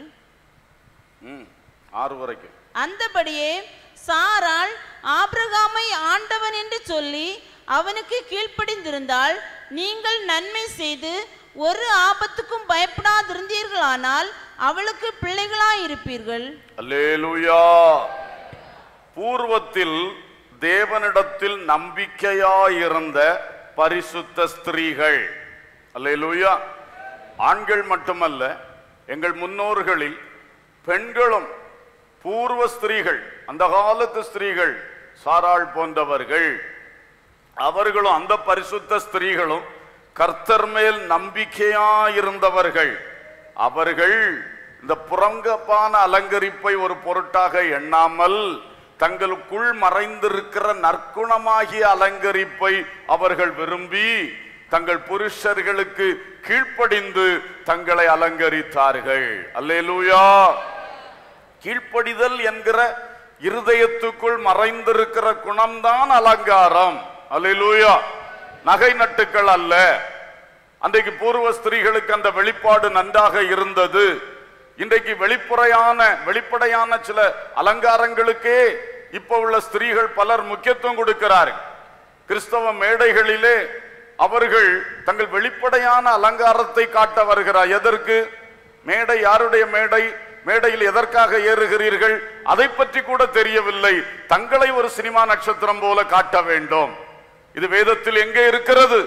ம், ஆறு வரைக்கும் அந்தபடியே சாராள் ஆபிரகாமை ஆண்டவன் என்று சொல்லி அவனுக்கு கீழ்ப்படிந்திருந்தால் நீங்கள் நன்மை செய்து ஒரு ஆபத்துக்கும் பயப்படாதிருந்தீர்களானால் அவளுக்கு பிள்ளைகளாயிருப்பீர்கள் அல்லேலூயா பூர்வத்தில் தேவனிடத்தில் நம்பிக்கையாயிருந்த பரிசுத்த ஸ்திரீகள் அல்லேலூயா ஆண்கள் மட்டுமல்ல எங்கள் முன்னோர்களில் பெண்களும் பூர்வ ஸ்திரீகள் அந்த காலத்து ஸ்திரீகள் சாராள் போன்றவர்கள் அவர்களும் அந்த பரிசுத்த ஸ்திரீகளும் கர்த்தர் மேல் நம்பிக்கையாயிருந்தவர்கள் அவர்கள் இந்த புறங்கப்பான அலங்கரிப்பை ஒரு பொருட்டாக எண்ணாமல் தங்களுக்குள் மறைந்திருக்கிற நற்குணமாகிய அலங்கரிப்பை அவர்கள் விரும்பி தங்கள் புருஷர்களுக்கு கீழ்ப்படிந்து தங்களை அலங்கரித்தார்கள் அல்லேலூயா கீழ்ப்படிதல் என்கிற இருதயத்துக்குள் மறைந்திருக்கிற குணம்தான் அலங்காரம் அல்லேலூயா நகை நட்டுக்கள் அல்ல அன்றைக்கு பூர்வ ஸ்திரீகளுக்கு அந்த வெளிப்பாடு நன்றாக இருந்தது இன்றைக்கு வெளிப்புறையான வெளிப்படையான சில அலங்காரங்களுக்கே இப்ப உள்ள ஸ்திரீகள் பலர் முக்கியத்துவம் கொடுக்கிறார்கள் கிறிஸ்தவ மேடைகளிலே அவர்கள் தங்கள் வெளிப்படையான அலங்காரத்தை காட்ட வருகிறார் எதற்கு மேடை யாருடைய மேடை மேடையில் எதற்காக ஏறுகிறீர்கள் அதை பற்றி கூட தெரியவில்லை தங்களை ஒரு சினிமா நட்சத்திரம் போல காட்ட வேண்டும் இது வேதத்தில் எங்கே இருக்கிறது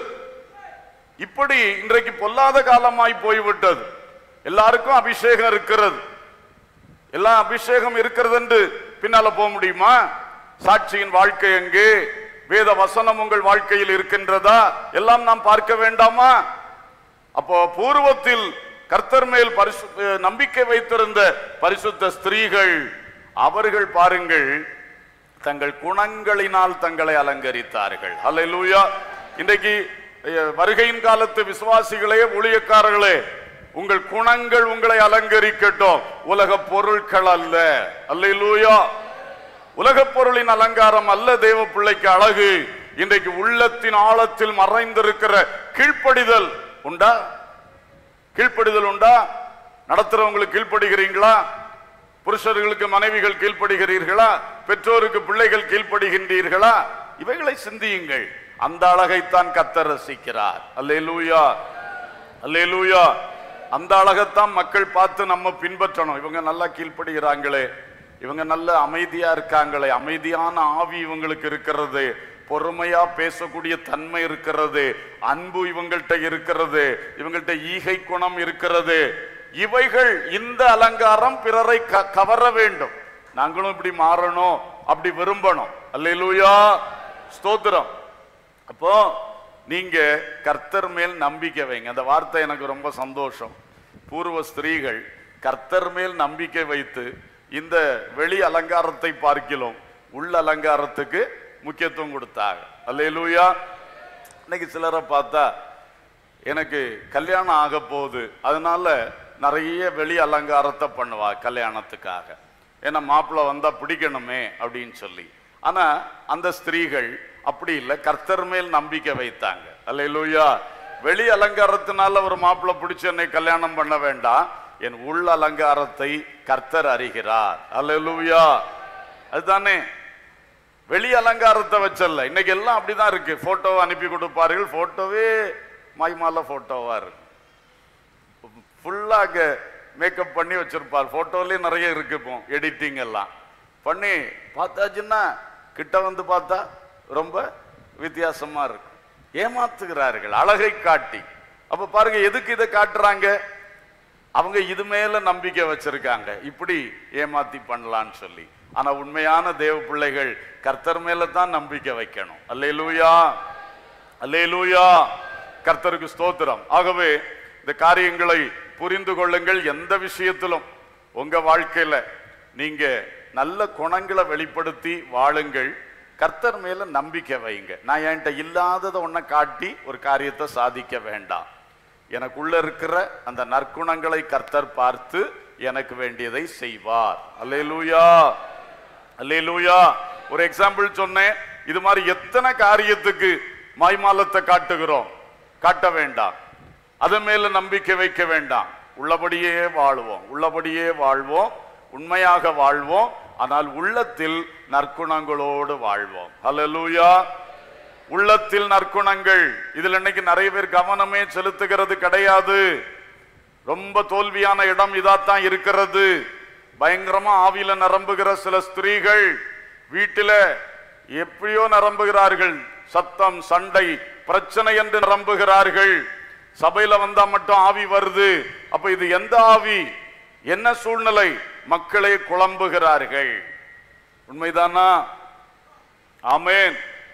இப்படி இன்றைக்கு பொல்லாத காலமாய் போய்விட்டது எல்லாருக்கும் அபிஷேகம் இருக்கிறது எல்லாம் அபிஷேகம் இருக்கிறது என்று பின்னால போக முடியுமா சாட்சியின் வாழ்க்கை எங்கே வேத வசனம் உங்கள் வாழ்க்கையில் இருக்கின்றதா எல்லாம் நாம் பார்க்க வேண்டாமா அப்போ பூர்வத்தில் கர்த்தர் மேல் பரிசு அஹ் நம்பிக்கை வைத்திருந்த பரிசுத்த ஸ்திரீகள் அவர்கள் பாருங்கள் தங்கள் குணங்களினால் தங்களை அலங்கரித்தார்கள் அல்லேலூயா இன்றைக்கு அஹ், வருகையின் காலத்து விசுவாசிகளே ஊழியக்காரர்களே உங்கள் குணங்கள் உங்களை அலங்கரிக்கட்டும் உலக பொருட்கள் அல்ல அல்லேலூயா உலகப் பொருளின் அலங்காரம் அல்ல தேவ பிள்ளைக்கு அழகு இன்றைக்கு உள்ளத்தின் ஆழத்தில் மறைந்திருக்கிற கீழ்ப்படிதல் உண்டா கீழ்ப்படிதல் உண்டா நடத்துறவங்களுக்கு கீழ்ப்படுகிறீங்களா புருஷர்களுக்கு மனைவிகள் கீழ்ப்படுகிறீர்களா பெற்றோருக்கு பிள்ளைகள் கீழ்ப்படுகின்றீர்களா இவைகளை சிந்தியுங்கள் அந்த அழகைத்தான் கத்தர் ரசிக்கிறார் அல்லேலூயா அல்லேலூயா அந்த அழகைத்தான் மக்கள் பார்த்து நம்ம பின்பற்றணும் இவங்க நல்லா கீழ்ப்படுகிறாங்களே இவங்க நல்ல அமைதியா இருக்காங்களே அமைதியான ஆவி இவங்களுக்கு இருக்கிறது பொறுமையா பேசக்கூடிய தன்மை இருக்கிறது அன்பு இவங்கள்ட்ட இருக்கிறது இவங்கள்ட்ட ஈகை குணம் இருக்கிறது இவைகள் இந்த அலங்காரம் பிறரை க- கவர வேண்டும் நாங்களும் இப்படி மாறணும் அப்படி விரும்பணும் அல்லேலூயா ஸ்தோத்திரம் அப்போ நீங்க கர்த்தர் மேல் நம்பிக்கை வைங்க அந்த வார்த்தை எனக்கு ரொம்ப சந்தோஷம் பூர்வ ஸ்திரீகள் கர்த்தர் மேல் நம்பிக்கை வைத்து இந்த வெளி அலங்காரத்தை பார்க்கிலும் உள்ள அலங்காரத்துக்கு முக்கியத்துவம் கொடுத்தாங்க அல்லேலூயா இன்னைக்கு சிலரை பார்த்தா எனக்கு கல்யாணம் ஆக போகுது அதனால நிறைய வெளி அலங்காரத்தை பண்ணுவா கல்யாணத்துக்காக ஏன்னா மாப்பிள்ளை வந்தா பிடிக்கணுமே அப்படின்னு சொல்லி ஆனா அந்த ஸ்திரீகள் அப்படி இல்லை கர்த்தர் மேல் நம்பிக்கை வைத்தாங்க அல்லேலூயா வெளி அலங்காரத்தினால ஒரு மாப்பிள்ளை பிடிச்சு என்னை கல்யாணம் பண்ண வேண்டாம் என் உள் அலங்காரத்தை கர்த்தர் அறிகிறார் அல்லேலூயா அதுதானே வெளி அலங்காரத்தை வச்சல்ல இன்னைக்கு எல்லாம் அப்படிதான் இருக்கு போட்டோவை அனுப்பி கொடுப்பார்கள் போட்டோவே மாய்மால போட்டோவா இருக்கு ஃபுல்லாக மேக்கப் பண்ணி வச்சிருப்பார் போட்டோலயே நிறைய இருக்கு இப்போ எடிட்டிங் எல்லாம் பண்ணி பார்த்தாச்சுன்னா கிட்ட வந்து பார்த்தா ரொம்ப வித்தியாசமா இருக்கு ஏமாத்துகிறார்கள் அழகை காட்டி அப்ப பாருங்க எதுக்கு இதை காட்டுறாங்க அவங்க இது மேல நம்பிக்கை வச்சிருக்காங்க இப்படி ஏமாத்தி பண்ணலான்னு சொல்லி ஆனா உண்மையான தேவ பிள்ளைகள் கர்த்தர் மேல தான் நம்பிக்கை வைக்கணும் அல்லேலூயா அல்லேலூயா கர்த்தருக்கு ஸ்தோத்திரம் ஆகவே இந்த காரியங்களை புரிந்து கொள்ளுங்கள் எந்த விஷயத்திலும் உங்க வாழ்க்கையில நீங்க நல்ல குணங்களை வெளிப்படுத்தி வாழுங்கள் கர்த்தர் மேல நம்பிக்கை வைங்க நான் என்கிட்ட இல்லாததை ஒன்ன காட்டி ஒரு காரியத்தை சாதிக்க வேண்டாம் எனக்குள்ள இருக்கிற அந்த நற்குணங்களை கர்த்தர் பார்த்து எனக்கு வேண்டியதை செய்வார் அல்லேலூயா அல்லேலூயா ஒரு எக்ஸாம்பிள் சொன்னேன் இது மாதிரி எத்தனை காரியத்துக்கு மாய்மாலத்தை காட்டுகிறோம் காட்ட வேண்டாம் அதன் மேல நம்பிக்கை வைக்க வேண்டாம் உள்ளபடியே வாழ்வோம் உள்ளபடியே வாழ்வோம் உண்மையாக வாழ்வோம் ஆனால் உள்ளத்தில் நற்குணங்களோடு வாழ்வோம் அல்லேலூயா உள்ளத்தில் நற்குணங்கள் இதுல இன்னைக்கு நிறைய பேர் கவனமே செலுத்துகிறது கிடையாது ரொம்ப தோல்வியான இடம் இதாத்தான் இருக்கிறது பயங்கரமா ஆவியில நிரம்புகிற சில ஸ்திரீகள் வீட்டில எப்படியோ நிரம்புகிறார்கள் சத்தம் சண்டை பிரச்சனை என்று நிரம்புகிறார்கள் சபையில வந்தா மட்டும் ஆவி வருது அப்ப இது எந்த ஆவி என்ன சூழ்நிலை மக்களே குழம்புகிறார்கள் உண்மைதானா ஆமென்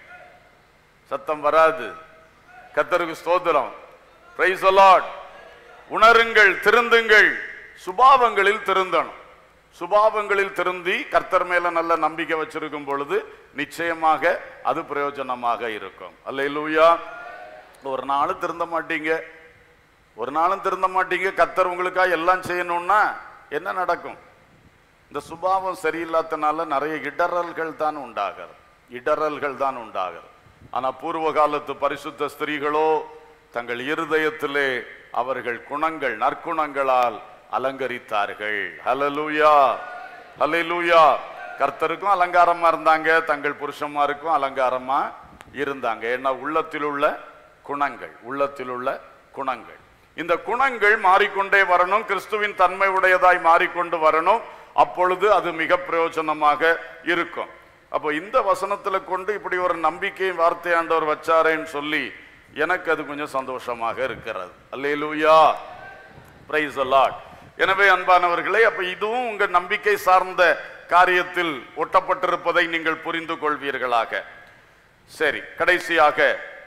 சத்தம் வராது கத்தருக்கு ஸ்தோத்திரம் பிரைஸ் லார்ட் உணருங்கள் திருந்துங்கள் சுபாவங்களில் திருந்தணும் சுபாவங்களில் திருந்தி கர்த்தர் மேல நல்ல நம்பிக்கை வச்சிருக்கும் பொழுது நிச்சயமாக அது பிரயோஜனமாக இருக்கும் அல்லேலூயா ஒரு நாளும் திருந்த மாட்டீங்க ஒரு நாளும் திருந்த மாட்டீங்க கர்த்தர் உங்களுக்காக எல்லாம் செய்யணும்னா என்ன நடக்கும் இந்த சுபாவம் சரியில்லாதனால நிறைய இடறல்கள் தான் உண்டாகிறது இடறல்கள் தான் உண்டாகிறது ஆனா பூர்வ காலத்து பரிசுத்த ஸ்திரீகளோ தங்கள் இருதயத்திலே அவர்கள் குணங்கள் நற்குணங்களால் அலங்கரித்தார்கள் ஹalleluya ஹalleluya கர்த்தருக்கும் அலங்காரமா இருந்தாங்க தங்கள் புருஷன்மாருக்கும் அலங்காரமா இருந்தாங்க ஏன்னா உள்ளத்தில் உள்ள குணங்கள் உள்ளத்தில் உள்ள குணங்கள் இந்த குணங்கள் மாறிக்கொண்டே வரணும் கிறிஸ்துவின் தன்மை உடையதாய் மாறிக்கொண்டு வரணும் அப்பொழுது அது மிக பிரயோஜனமாக இருக்கும் அப்போ இந்த வசனத்துல கொண்டு இப்படி ஒரு நம்பிக்கை வார்த்தை ஆண்டவர் வச்சாரேன்னு சொல்லி எனக்கு அது கொஞ்சம் சந்தோஷமாக இருக்கிறது அல்லேலூயா பிரைஸ் லார்ட் எனவே அன்பானவர்களே அப்ப இதுவும் உங்க நம்பிக்கை சார்ந்த காரியத்தில் ஒட்டப்பட்டிருப்பதை நீங்கள் புரிந்து கொள்வீர்களாக சரி கடைசியாக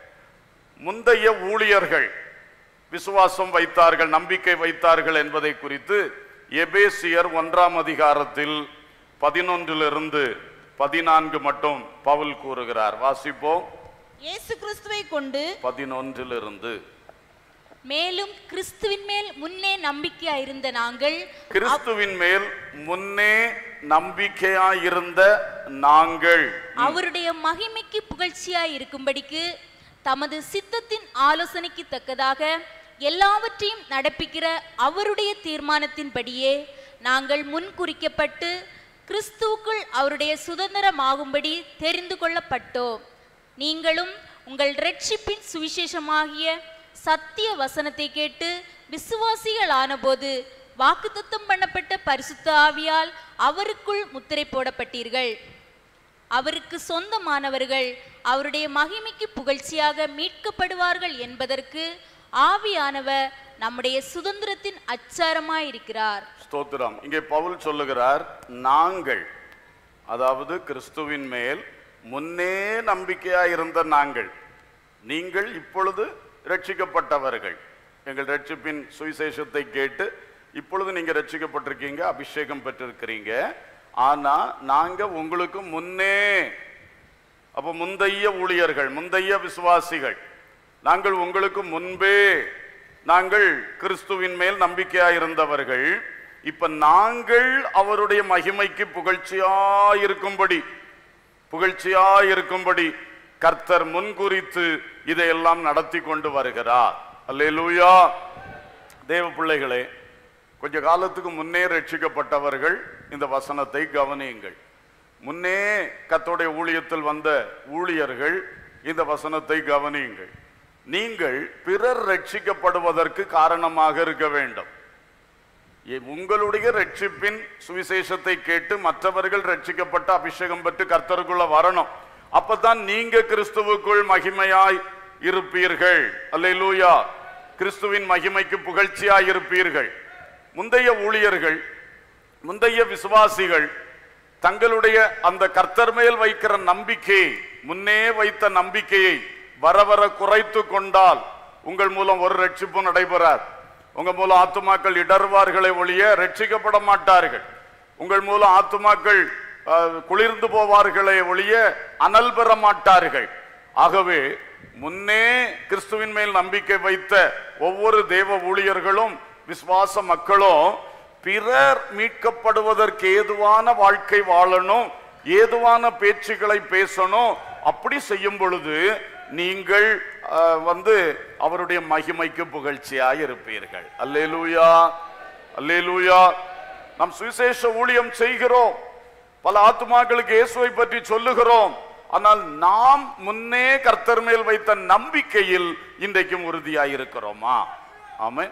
முந்தைய ஊழியர்கள் விசுவாசம் வைத்தார்கள் நம்பிக்கை வைத்தார்கள் என்பதை குறித்து எபேசியர் ஒன்றாம் அதிகாரத்தில் பதினொன்றிலிருந்து பதினான்கு மட்டும் பவுல் கூறுகிறார் வாசிப்போம் இயேசு கிறிஸ்துவை கொண்டு பதினொன்றிலிருந்து மேலும் கிறிஸ்துவின் மேல் முன்னே நம்பிக்கையாயிருந்த நாங்கள் கிறிஸ்துவின் மேல் முன்னே நம்பிக்கையாயிருந்த நாங்கள் அவருடைய மகிமைக்கு புகழ்ச்சியாய் இருக்கும்படிக்கு தமது சித்தத்தின் ஆலோசனைக்கு தக்கதாக எல்லாவற்றையும் நடப்பிக்கிற அவருடைய தீர்மானத்தின்படியே நாங்கள் முன்குறிக்கப்பட்டு கிறிஸ்துவுக்குள் அவருடைய சுதந்திரமாகும்படி தெரிந்து கொள்ளப்பட்டோம் நீங்களும் உங்கள் இரட்சிப்பின் சுவிசேஷமாகிய சத்திய வசனத்தை கேட்டு விசுவாசிகளானபோது வாக்குத்தத்தம் பண்ணப்பட்ட பரிசுத்த ஆவியால் அவருக்குள் முத்திரை போடப்பட்டீர்கள் அவருக்கு சொந்தமானவர்கள் அவருடைய மகிமைக்கு புகழ்ச்சியாக மீட்கப்படுவார்கள் என்பதற்கு ஆவியானவர் நம்முடைய சுதந்திரத்தின் அச்சாரமாயிருக்கிறார் ஸ்தோத்திரம் இங்கே பவுல் சொல்லுகிறார் நாங்கள் அதாவது கிறிஸ்துவின் மேல் முன்னே நம்பிக்கையாயிருந்த நாங்கள் நீங்கள் இப்பொழுது ரட்சிக்கப்பட்டவர்கள் எங்கள் ரட்சிப்பின் சுவிசேஷத்தை கேட்டு இப்பொழுது நீங்க ரட்சிக்கப்பட்டிருக்கீங்க அபிஷேகம் பெற்றிருக்கிறீங்க ஆனா நாங்க உங்களுக்கு முன்னே அப்ப முந்தைய ஊழியர்கள் முந்தைய விசுவாசிகள் நாங்கள் உங்களுக்கு முன்பே நாங்கள் கிறிஸ்துவின் மேல் நம்பிக்கையாயிருந்தவர்கள் இப்ப நாங்கள் அவருடைய மகிமைக்கு புகழ்ச்சியாயிருக்கும்படி புகழ்ச்சியாயிருக்கும்படி கர்த்தர் முன்குறித்து இதையெல்லாம் நடத்தி கொண்டு வருகிறார் அல்லேலூயா தேவ பிள்ளைகளே கொஞ்ச காலத்துக்கு முன்னே ரட்சிக்கப்பட்டவர்கள் இந்த வசனத்தை கவனியுங்கள் முன்னே கர்த்தருடைய ஊழியத்தில் வந்த ஊழியர்கள் இந்த வசனத்தை கவனியுங்கள் நீங்கள் பிறர் ரட்சிக்கப்படுவதற்கு காரணமாக இருக்க வேண்டும் எ- உங்களுடைய ரட்சிப்பின் சுவிசேஷத்தை கேட்டு மற்றவர்கள் ரட்சிக்கப்பட்ட அபிஷேகம் பெற்று கர்த்தருக்குள்ள வரணும் அப்பதான் நீங்க கிறிஸ்துவுக்குள் மகிமையாய் இருப்பீர்கள் அல்லேலூயா கிறிஸ்துவின் மகிமைக்கு புகழ்ச்சியாய் இருப்பீர்கள் முந்தைய ஊழியர்கள் முந்தைய விசுவாசிகள் தங்களுடைய அந்த கர்த்தர் மேல் வைக்கிற நம்பிக்கை முன்னே வைத்த நம்பிக்கையை வர வர குறைத்து கொண்டால் உங்கள் மூலம் ஒரு ரட்சிப்பும் நடைபெறாது உங்க மூலம் ஆத்துமாக்கள் இடர்வார்களே ஒழிய ரட்சிக்கப்பட மாட்டார்கள் உங்கள் மூலம் ஆத்துமாக்கள் அஹ், குளிர்ந்து போவார்களே ஒழிய அனல் பெற மாட்டார்கள் ஆகவே முன்னே கிறிஸ்துவின் மேல் நம்பிக்கை வைத்த ஒவ்வொரு தேவ ஊழியர்களும் விசுவாச மக்களும் பிறர் மீட்கப்படுவதற்கு ஏதுவான வாழ்க்கை வாழணும் ஏதுவான பேச்சுக்களை பேசணும் அப்படி செய்யும் பொழுது நீங்கள் அஹ், வந்து அவருடைய மகிமைக்கு புகழ்ச்சியாய் இருப்பீர்கள் அல்லேலூயா அல்லேலூயா நாம் சுவிசேஷ ஊழியம் செய்கிறோம் பல ஆத்துமாக்களுக்கு இயேசுவை பற்றி சொல்லுகிறோம் ஆனால் நாம் முன்னே கர்த்தர் மேல் வைத்த நம்பிக்கையில் இன்றைக்கும் உறுதியாய் இருக்கிறோமா ஆமென்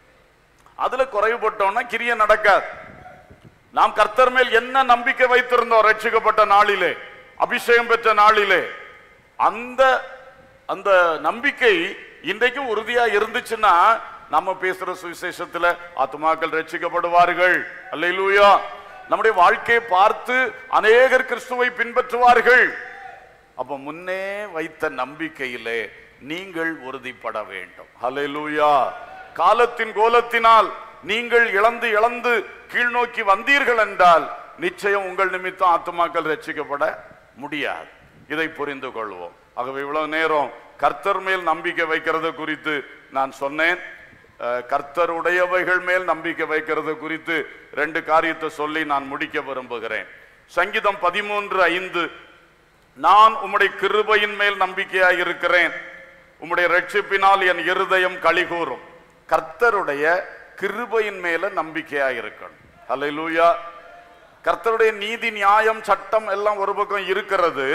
அதுல குறைவுபட்டோம்னா கிரிய நடக்காது நாம் கர்த்தர் மேல் என்ன நம்பிக்கை வைத்திருந்தோம் ரட்சிக்கப்பட்ட நாளிலே அபிஷேகம் பெற்ற நாளிலே அந்த அந்த நம்பிக்கை இன்றைக்கு உறுதியா இருந்துச்சுன்னா நம்ம பேசுற சுவிசேஷத்துல ஆத்துமாக்கள் ரட்சிக்கப்படுவார்கள் அல்லேலூயா நம்முடைய வாழ்க்கையை பார்த்து அநேகர் கிறிஸ்துவை பின்பற்றுவார்கள் அப்ப முன்னே வைத்த நம்பிக்கையிலே நீங்கள் உறுதிப்பட வேண்டும் ஹalleluya காலத்தின் கோலத்தினால் நீங்கள் இழந்து இழந்து கீழ்நோக்கி வந்தீர்கள் என்றால் நிச்சயம் உங்கள் நிமித்தம் ஆத்துமாக்கள் ரட்சிக்கப்பட முடியாது இதை புரிந்து கொள்வோம் ஆகவே இவ்வளவு நேரம் கர்த்தர் மேல் நம்பிக்கை வைக்கிறது குறித்து நான் சொன்னேன் அஹ், கர்த்தருடையவைகள் மேல் நம்பிக்கை வைக்கிறது குறித்து ரெண்டு காரியத்தை சொல்லி நான் முடிக்க விரும்புகிறேன் சங்கீதம் பதிமூன்று ஐந்து நான் உம்முடைய கிருபையின் மேல் நம்பிக்கையாய் இருக்கிறேன் உம்முடைய ரட்சிப்பினால் என் இருதயம் களிகூறும் கர்த்தருடைய கிருபையின் மேல நம்பிக்கையாய் இருக்கணும் ஹalleluya கர்த்தருடைய நீதி நியாயம் சட்டம் எல்லாம் ஒரு பக்கம் இருக்கிறது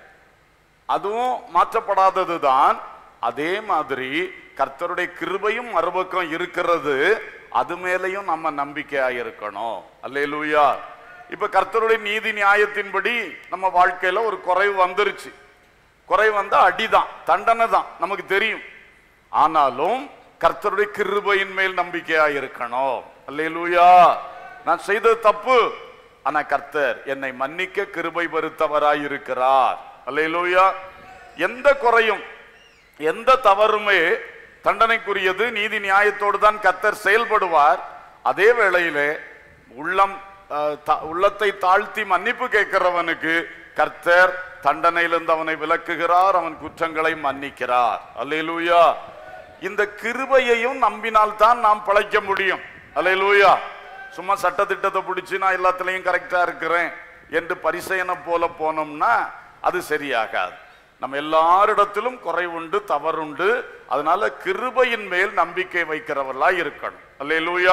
அதுவும் மாற்றப்படாதது தான் அதே மாதிரி கர்த்தருடைய கிருபையும் மறுபக்கம் இருக்கிறது அது மேலையும் நம்ம நம்பிக்கையா இருக்கணும் அல்லேலூயா இப்ப கர்த்தருடைய நீதி நியாயத்தின்படி நம்ம வாழ்க்கையில ஒரு குறைவு வந்துருச்சு குறைவு வந்தா அடிதான் தண்டனை தான் நமக்கு தெரியும் ஆனாலும் கர்த்தருடைய கிருபையின் மேல் நம்பிக்கையா இருக்கணும் அல்லேலூயா நான் செய்தது தப்பு ஆனா கர்த்தர் என்னை மன்னிக்க கிருபை பருத்தவராய் இருக்கிறார் அல்லேலூயா எந்த குறையும் எந்த தவறுமே தண்டனைக்குரியது நீதி நியாயத்தோடு தான் கர்த்தர் செயல்படுவார் அதே வேளையிலே உள்ளம் அஹ், த- உள்ளத்தை தாழ்த்தி மன்னிப்பு கேட்கிறவனுக்கு கர்த்தர் தண்டனையிலிருந்து அவனை விலக்குகிறார் அவன் குற்றங்களை மன்னிக்கிறார் அல்லேலூயா இந்த கிருபையையும் நம்பினால் தான் நாம் பிழைக்க முடியும் அல்லேலூயா சும்மா சட்டத்திட்டத்தை பிடிச்சு நான் எல்லாத்துலயும் கரெக்டா இருக்கிறேன் என்று பரிசயனை போல போனோம்னா அது சரியாகாது நம்ம எல்லாரிடத்திலும் குறைவுண்டு தவறுண்டு அதனால கிருபையின் மேல் நம்பிக்கை வைக்கிறவர்களா இருக்கணும் அல்லேலூயா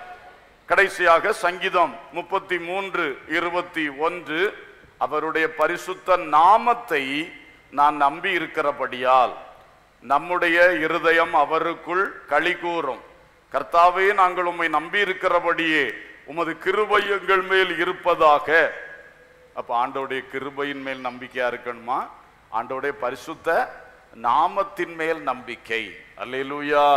கடைசியாக சங்கீதம் முப்பத்தி மூன்று இருபத்தி ஒன்று அவருடைய பரிசுத்த நாமத்தை நான் நம்பி இருக்கிறபடியால் நம்முடைய இருதயம் அவருக்குள் களி கூறும் கர்த்தாவே நாங்கள் உம்மை நம்பி இருக்கிறபடியே உமது கிருபை எங்கள் மேல் இருப்பதாக அப்ப ஆண்டவருடைய கிருபையின் மேல் நம்பிக்கையா இருக்கணுமா ஆண்டவருடைய பரிசுத்த நாமத்தின் மேல் நம்பிக்கை அல்லேலூயா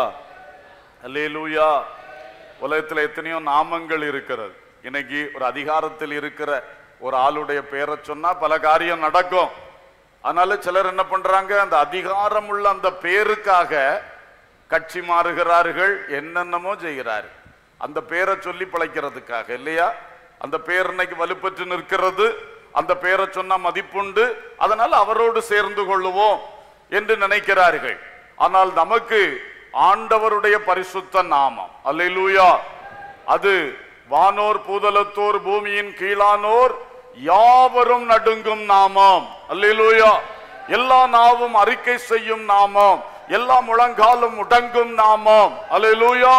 அல்லேலூயா உலகத்துல எத்தனையோ நாமங்கள் இருக்கிறது இன்னைக்கு ஒரு அதிகாரத்தில் இருக்கிற ஒரு ஆளுடைய பேரை சொன்னா பல காரியம் நடக்கும் அதனால சிலர் என்ன பண்றாங்க அந்த அதிகாரம் உள்ள அந்த பேருக்காக கட்சி மாறுகிறார்கள் என்னென்னமோ செய்கிறார்கள் அந்த பேரை சொல்லி பிழைக்கிறதுக்காக இல்லையா அந்த பேர் இன்னைக்கு வலுப்பெற்று நிற்கிறது அந்த பேரை சொன்னா மதிப்புண்டு அதனால அவரோடு சேர்ந்து கொள்ளுவோம் என்று நினைக்கிறார்கள் ஆனால் நமக்கு ஆண்டவருடைய பரிசுத்த நாமம் அல்லேலூயா அது வானோர் பூதலத்தோர் பூமியின் கீழானோர் யாவரும் நடுங்கும் நாமம் அல்லேலூயா எல்லா நாவும் அறிக்கை செய்யும் நாமம் எல்லா முழங்காலும் முடங்கும் நாமம் அல்லேலூயா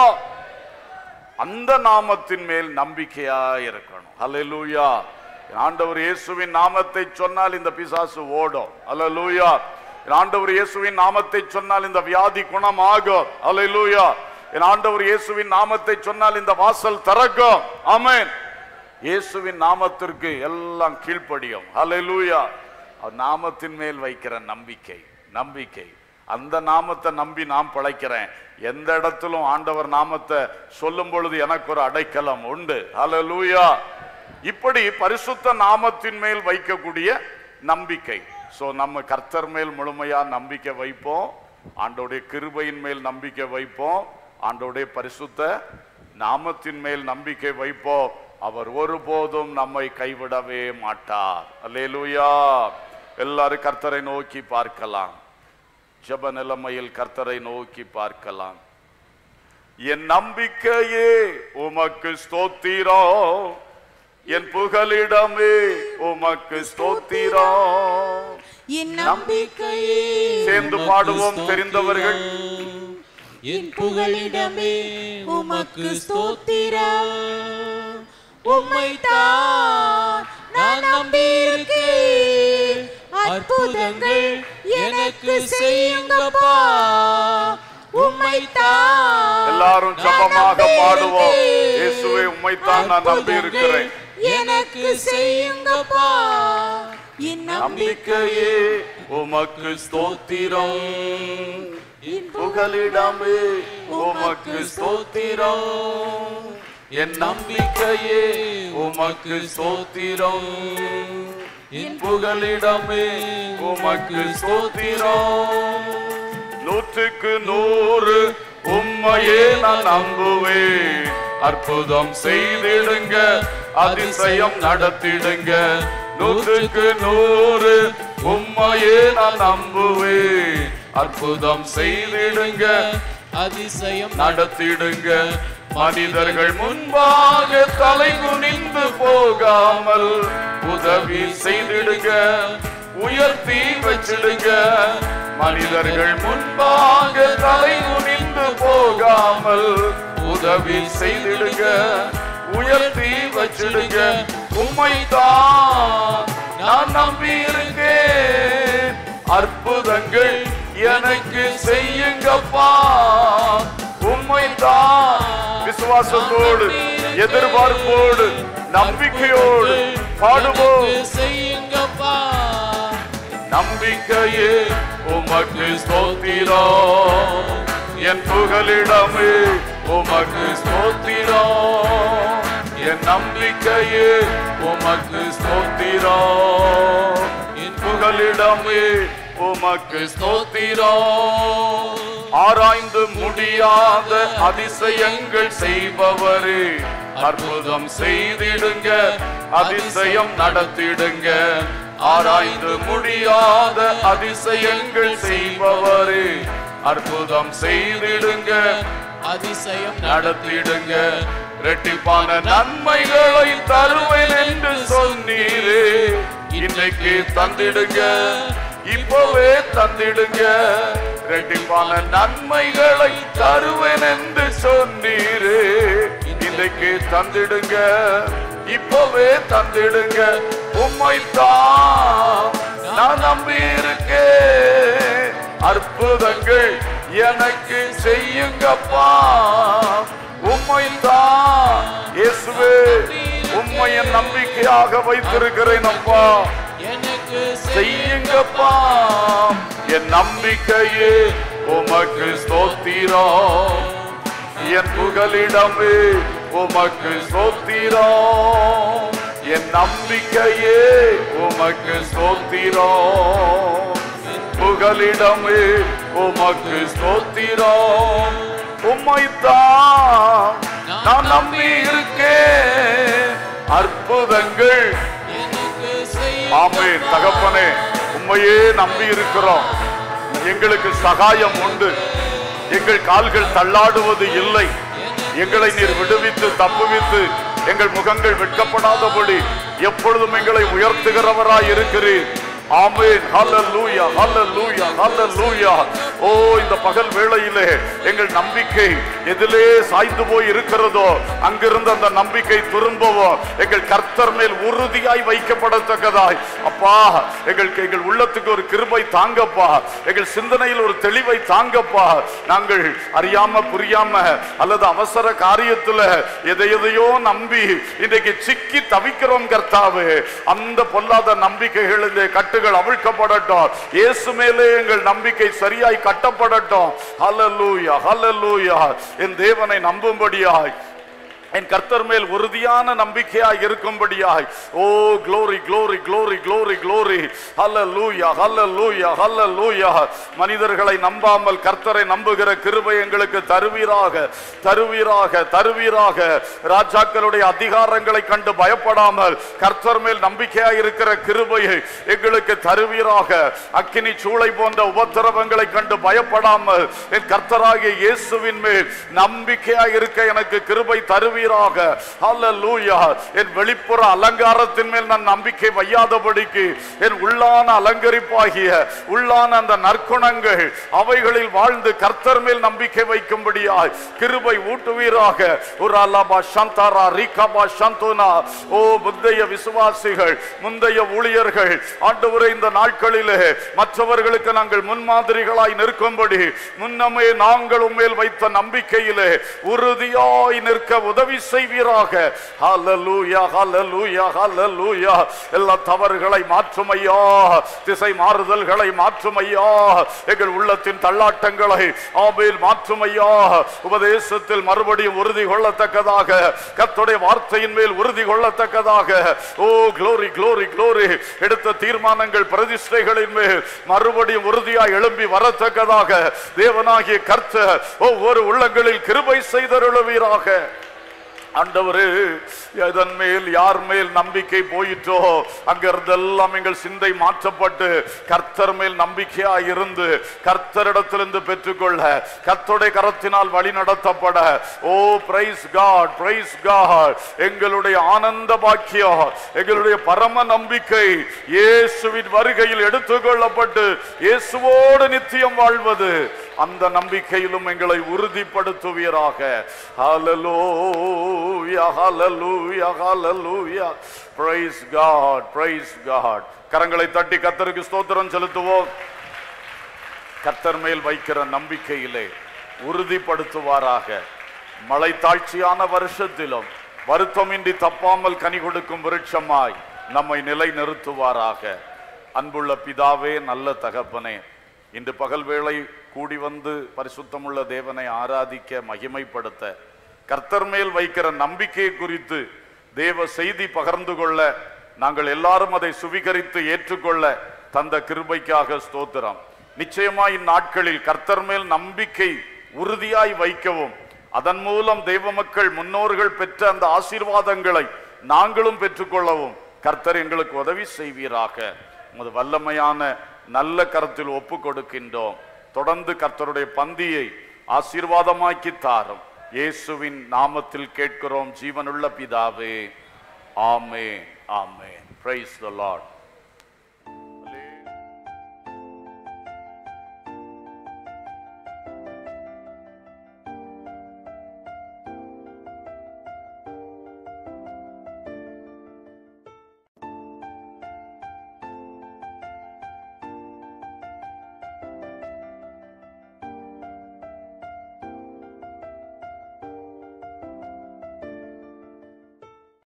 அந்த நாமத்தின் மேல் நம்பிக்கையா இருக்கணும் அல்லேலூயா ஆண்டவர் இயேசுவின் நாமத்தை சொன்னால் இந்த பிசாசு ஓடும் அல்லேலூயா என் ஆண்டவர் இயேசுவின் நாமத்தை சொன்னால் இந்த வியாதி குணமாகும் அல்லேலூயா என் ஆண்டவர் இயேசுவின் நாமத்தை சொன்னால் இந்த வாசல் திறக்கும் ஆமென் இயேசுவின் நாமத்திற்கு எல்லாம் கீழ்ப்படியும் அல்லேலூயா அவர் நாமத்தின் மேல் வைக்கிற நம்பிக்கை நம்பிக்கை அந்த நாமத்தை நம்பி நான் பிழைக்கிறேன் எந்த இடத்திலும் ஆண்டவர் நாமத்தை சொல்லும் பொழுது எனக்கு ஒரு அடைக்கலம் உண்டு அல்லேலூயா இப்படி பரிசுத்த நாமத்தின் மேல் வைக்கக்கூடிய நம்பிக்கை சோ நம்ம கர்த்தர் மேல் முழுமையா நம்பிக்கை வைப்போம் ஆண்டோடைய கிருபையின் மேல் நம்பிக்கை வைப்போம் ஆண்டோடைய பரிசுத்த நாமத்தின் மேல் நம்பிக்கை வைப்போம் அவர் ஒருபோதும் நம்மை கைவிடவே மாட்டார் அல்லேலூயா எல்லாரும் கர்த்தரை நோக்கி பார்க்கலாம் ஜெப நிலைமையில் கர்த்தரை நோக்கி பார்க்கலாம் என் நம்பிக்கையே உமக்கு ஸ்தோத்திரம் என் புகலிடமே உமக்கு ஸ்தோத்திரம் என் நம்பிக்கையே சேர்ந்து பாடுவோம் தெரிந்தவர்கள் என் புகழிடமே உமக்கு ஸ்தோத்திரம் உம்மைத்தான் நான் நம்பியிருக்கேன் அற்புதங்கள் எனக்கு செய்யுங்கப்பா உம்மைத்தான் எல்லாரும் நான் ஜபமாக பாடுவோம் நம்பியிருக்கேன். இயேசுவே உம்மைத்தான் நான் நம்பி இருக்கிறேன் எனக்கு செய்யுங்கப்பா என் நம்பிக்கையே உமக்கு ஸ்தோத்திரம் புகலிடமே உமக்கு ஸ்தோத்திரம் என் நம்பிக்கையே உமக்கு ஸ்தோத்திரம் என் புகலிடமே உமக்கு ஸ்தோத்திரம் நூற்றுக்கு நூறு உம்மையே நான் நம்புவேன் அற்புதம் செய்திடுங்க அதிசயம் நடத்திடுங்க நூற்றுக்கு நூறு உம்மையே நான் நம்புவேன் அற்புதம் செய்திடுங்க அதிசயம் நடத்திடுங்க மனிதர்கள் முன்பாக தலை குனிந்து போகாமல் உதவி செய்திடுங்க உயர்த்தி வச்சிடுங்க மனிதர்கள் முன்பாக தலை குனிந்து போகாமல் உதவி செய்திடுங்க உயர்த்தி வச்சிடுங்க உம்மைத்தான் நான் நம்பி இருக்கேன் அற்புதங்கள் எனக்கு செய்யுங்கப்பா உண்மைதான் விசுவாசத்தோடு எதிர்பார்ப்போடு நம்பிக்கையோடு பாடுவோம் எனக்கு செய்யுங்கப்பா நம்பிக்கையே உமக்கு ஸ்தோத்திரம் என் புகலிடமே உமக்கு ஸ்தோத்திரம் என் நம்பிக்கையே உமக்கு ஸ்தோத்திரம் என் புகலிடமே உமக்கு ஸ்தோத்திரம் ஆராய்ந்து முடியாத அதிசயங்கள் செய்பவரே அற்புதம் செய்திடுங்க அதிசயம் நடத்திடுங்க ஆராய்ந்து முடியாத அதிசயங்கள் செய்பவரே அற்புதம் செய்திடுங்க அதிசயம் நடத்திடுங்க ரெட்டிப்பான நன்மைகளை தருவேன் என்று சொன்னீரே இன்னைக்கு தந்திடுங்க இப்பவே தந்திடுங்க ரெட்டிப்பான நன்மைகளை தருவேன் என்று சொன்னீரே இன்னைக்கு தந்திடுங்க இப்பவே தந்திடுங்க உம்மைத்தான் நான் நம்பி இருக்கேன் அற்புதங்கள் எனக்கு செய்யுங்கப்பா உம்மைத்தான் இயேசுவே உம்மை என் நம்பிக்கையாக வைத்திருக்கிறேன் அப்பா எனக்கு செய்யுங்கப்பா என் நம்பிக்கையே உமக்கு ஸ்தோத்திரம் என் புகலிடமே உமக்கு ஸ்தோத்திரம் என் நம்பிக்கையே உமக்கு ஸ்தோத்திரம் புகலிடமே உமக்கு ஸ்தோத்திரம் உம்மைத்தான் நான் நம்பி இருக்கேன் அற்புதங்கள் எனக்கு செய்யும் ஆமென் தகப்பனே உண்மையே நம்பி இருக்கிறோம் எங்களுக்கு சகாயம் உண்டு எங்கள் கால்கள் தள்ளாடுவது இல்லை எங்களை நீர் விடுவித்து தப்புவித்து எங்கள் முகங்கள் வெட்கப்படாதபடி எப்பொழுதும் எங்களை உயர்த்துகிறவராய் இருக்கிறீர் ஆமென் ஹalleluya ஹalleluya ஹalleluya ஓ இந்த பகல் வேளையிலே எங்கள் நம்பிக்கை எதிலே சாய்ந்து போய் இருக்கிறதோ அங்கிருந்து அந்த நம்பிக்கை திரும்பவோ எங்கள் கர்த்தர் மேல் உறுதியாய் வைக்கப்படத்தக்கதாய் அப்பா எங்களுக்கு எங்கள் உள்ளத்துக்கு ஒரு கிருபை தாங்கப்பா எங்கள் சிந்தனையில் ஒரு தெளிவை தாங்கப்பா நாங்கள் அறியாம புரியாம அல்லது அவசர காரியத்துல எதை எதையோ நம்பி இன்றைக்கு சிக்கி தவிக்கிறோம் கர்த்தாவே அந்த பொல்லாத நம்பிக்கைகளிலே கட்டுகள் அவிழ்க்கப்படட்டும் இயேசு மேலே எங்கள் நம்பிக்கை சரியாய் கட்டப்படட்டும் ஹalleluya ஹalleluya என் தேவனை நம்பும்படியாய் என் கர்த்தர் மேல் உறுதியான நம்பிக்கையாய் இருக்கும்படியாய் ஓ glory glory glory glory glory ஹalleluya ஹalleluya ஹalleluya மனிதர்களை நம்பாமல் கர்த்தரை நம்புகிற கிருபை எங்களுக்கு தருவீராக தருவீராக தருவீராக ராஜாக்களுடைய அதிகாரங்களை கண்டு பயப்படாமல் கர்த்தர் மேல் நம்பிக்கையாய் இருக்கிற கிருபையை எங்களுக்கு தருவீராக அக்கினி சூளை போன்ற உபத்திரவங்களை கண்டு பயப்படாமல் என் கர்த்தராகிய இயேசுவின் மேல் நம்பிக்கையாய் இருக்க எனக்கு கிருபை தருவீராக ஹalleluya என் வெளிப்புற அலங்காரத்தின் மேல் நான் நம்பிக்கை வையாதபடிக்கு என் உள்ளான அலங்கரிப்பாகிய உள்ளான அந்த நற்குணங்கள் அவைகளில் வாழ்ந்து கர்த்தர் மேல் நம்பிக்கை வைக்கும்படியாய் கிருபை ஊட்டுவீராக ஒரு அல்லாபா சந்தாரா ரீகாபா சந்தோனா ஓ முந்தைய விசுவாசிகள் முந்தைய ஊழியர்கள் ஆண்டவரே இந்த நாட்களிலே மற்றவர்களுக்கு நாங்கள் முன்மாதிரிகளாய் நிற்கும்படி முன்னமே நாங்கள் உம்மேல் வைத்த நம்பிக்கையிலே உறுதியாய் நிற்க உதவி உதவி செய்வீராக ஹalleluya ஹalleluya ஹalleluya எல்லா தவறுகளை மாற்றும் ஐயா திசை மாறுதல்களை மாற்றும் ஐயா எங்கள் உள்ளத்தின் தள்ளாட்டங்களை ஆபேல் மாற்றும் ஐயா உபதேசத்தில் மறுபடியும் உறுதி கொள்ளத்தக்கதாக கர்த்தருடைய வார்த்தையின் மேல் உறுதி கொள்ளத்தக்கதாக ஓ glory glory glory எடுத்த தீர்மானங்கள் பிரதிஷ்டைகளின் மேல் மறுபடியும் உறுதியாய் எழும்பி வரத்தக்கதாக தேவனாகிய கர்த்தர் ஒவ்வொரு உள்ளங்களில் கிருபை செய்தருளுவீராக ஆண்டவரே எதன் மேல் யார் மேல் நம்பிக்கை போயிற்றோ அங்கிருந்தெல்லாம் எங்கள் சிந்தை மாற்றப்பட்டு கர்த்தர் மேல் நம்பிக்கையா இருந்து கர்த்தரிடத்திலிருந்து பெற்றுக்கொள்ள கர்த்தருடைய கரத்தினால் வழி நடத்தப்பட oh praise God praise God எங்களுடைய ஆனந்த பாக்கியம் எங்களுடைய பரம நம்பிக்கை இயேசுவின் வருகையில் எடுத்துக்கொள்ளப்பட்டு இயேசுவோடு நித்தியம் வாழ்வது அந்த நம்பிக்கையிலும் எங்களை உறுதிப்படுத்துவீராக ஹalleluya ஹalleluya ஹalleluya praise god praise god கரங்களை தட்டி கர்த்தருக்கு ஸ்தோத்திரம் செலுத்துவோம் கர்த்தர் மேல் வைக்கிற நம்பிக்கையிலே உறுதிப்படுத்துவாராக மழை தாழ்ச்சியான வருஷத்திலும் வருத்தமின்றி தப்பாமல் கனி கொடுக்கும் விருட்சமாய் நம்மை நிலை நிறுத்துவாராக அன்புள்ள பிதாவே நல்ல தகப்பனே இன்று பகல் வேளை கூடி வந்து பரிசுத்தமுள்ள தேவனை ஆராதிக்க மகிமைப்படுத்த கர்த்தர் மேல் வைக்கிற நம்பிக்கை குறித்து தேவ செய்தி பகிர்ந்து கொள்ள நாங்கள் எல்லாரும் அதை சுவிகரித்து ஏற்றுக்கொள்ள தந்த கிருபைக்காக ஸ்தோத்திரம் நிச்சயமா இந்நாட்களில் கர்த்தர் மேல் நம்பிக்கை உறுதியாய் வைக்கவும் அதன் மூலம் தெய்வ மக்கள் முன்னோர்கள் பெற்ற அந்த ஆசீர்வாதங்களை நாங்களும் பெற்றுக்கொள்ளவும் கர்த்தர் எங்களுக்கு உதவி செய்வீராக உமது வல்லமையான நல்ல கருத்தில் ஒப்பு கொடுக்கின்றோம் தொடர்ந்து கர்த்தருடைய பந்தியை ஆசீர்வாதமாக்கி தாரும் இயேசுவின் நாமத்தில் கேட்கிறோம் ஜீவனுள்ள பிதாவே ஆமே ஆமே பிரைஸ் த லார்ட்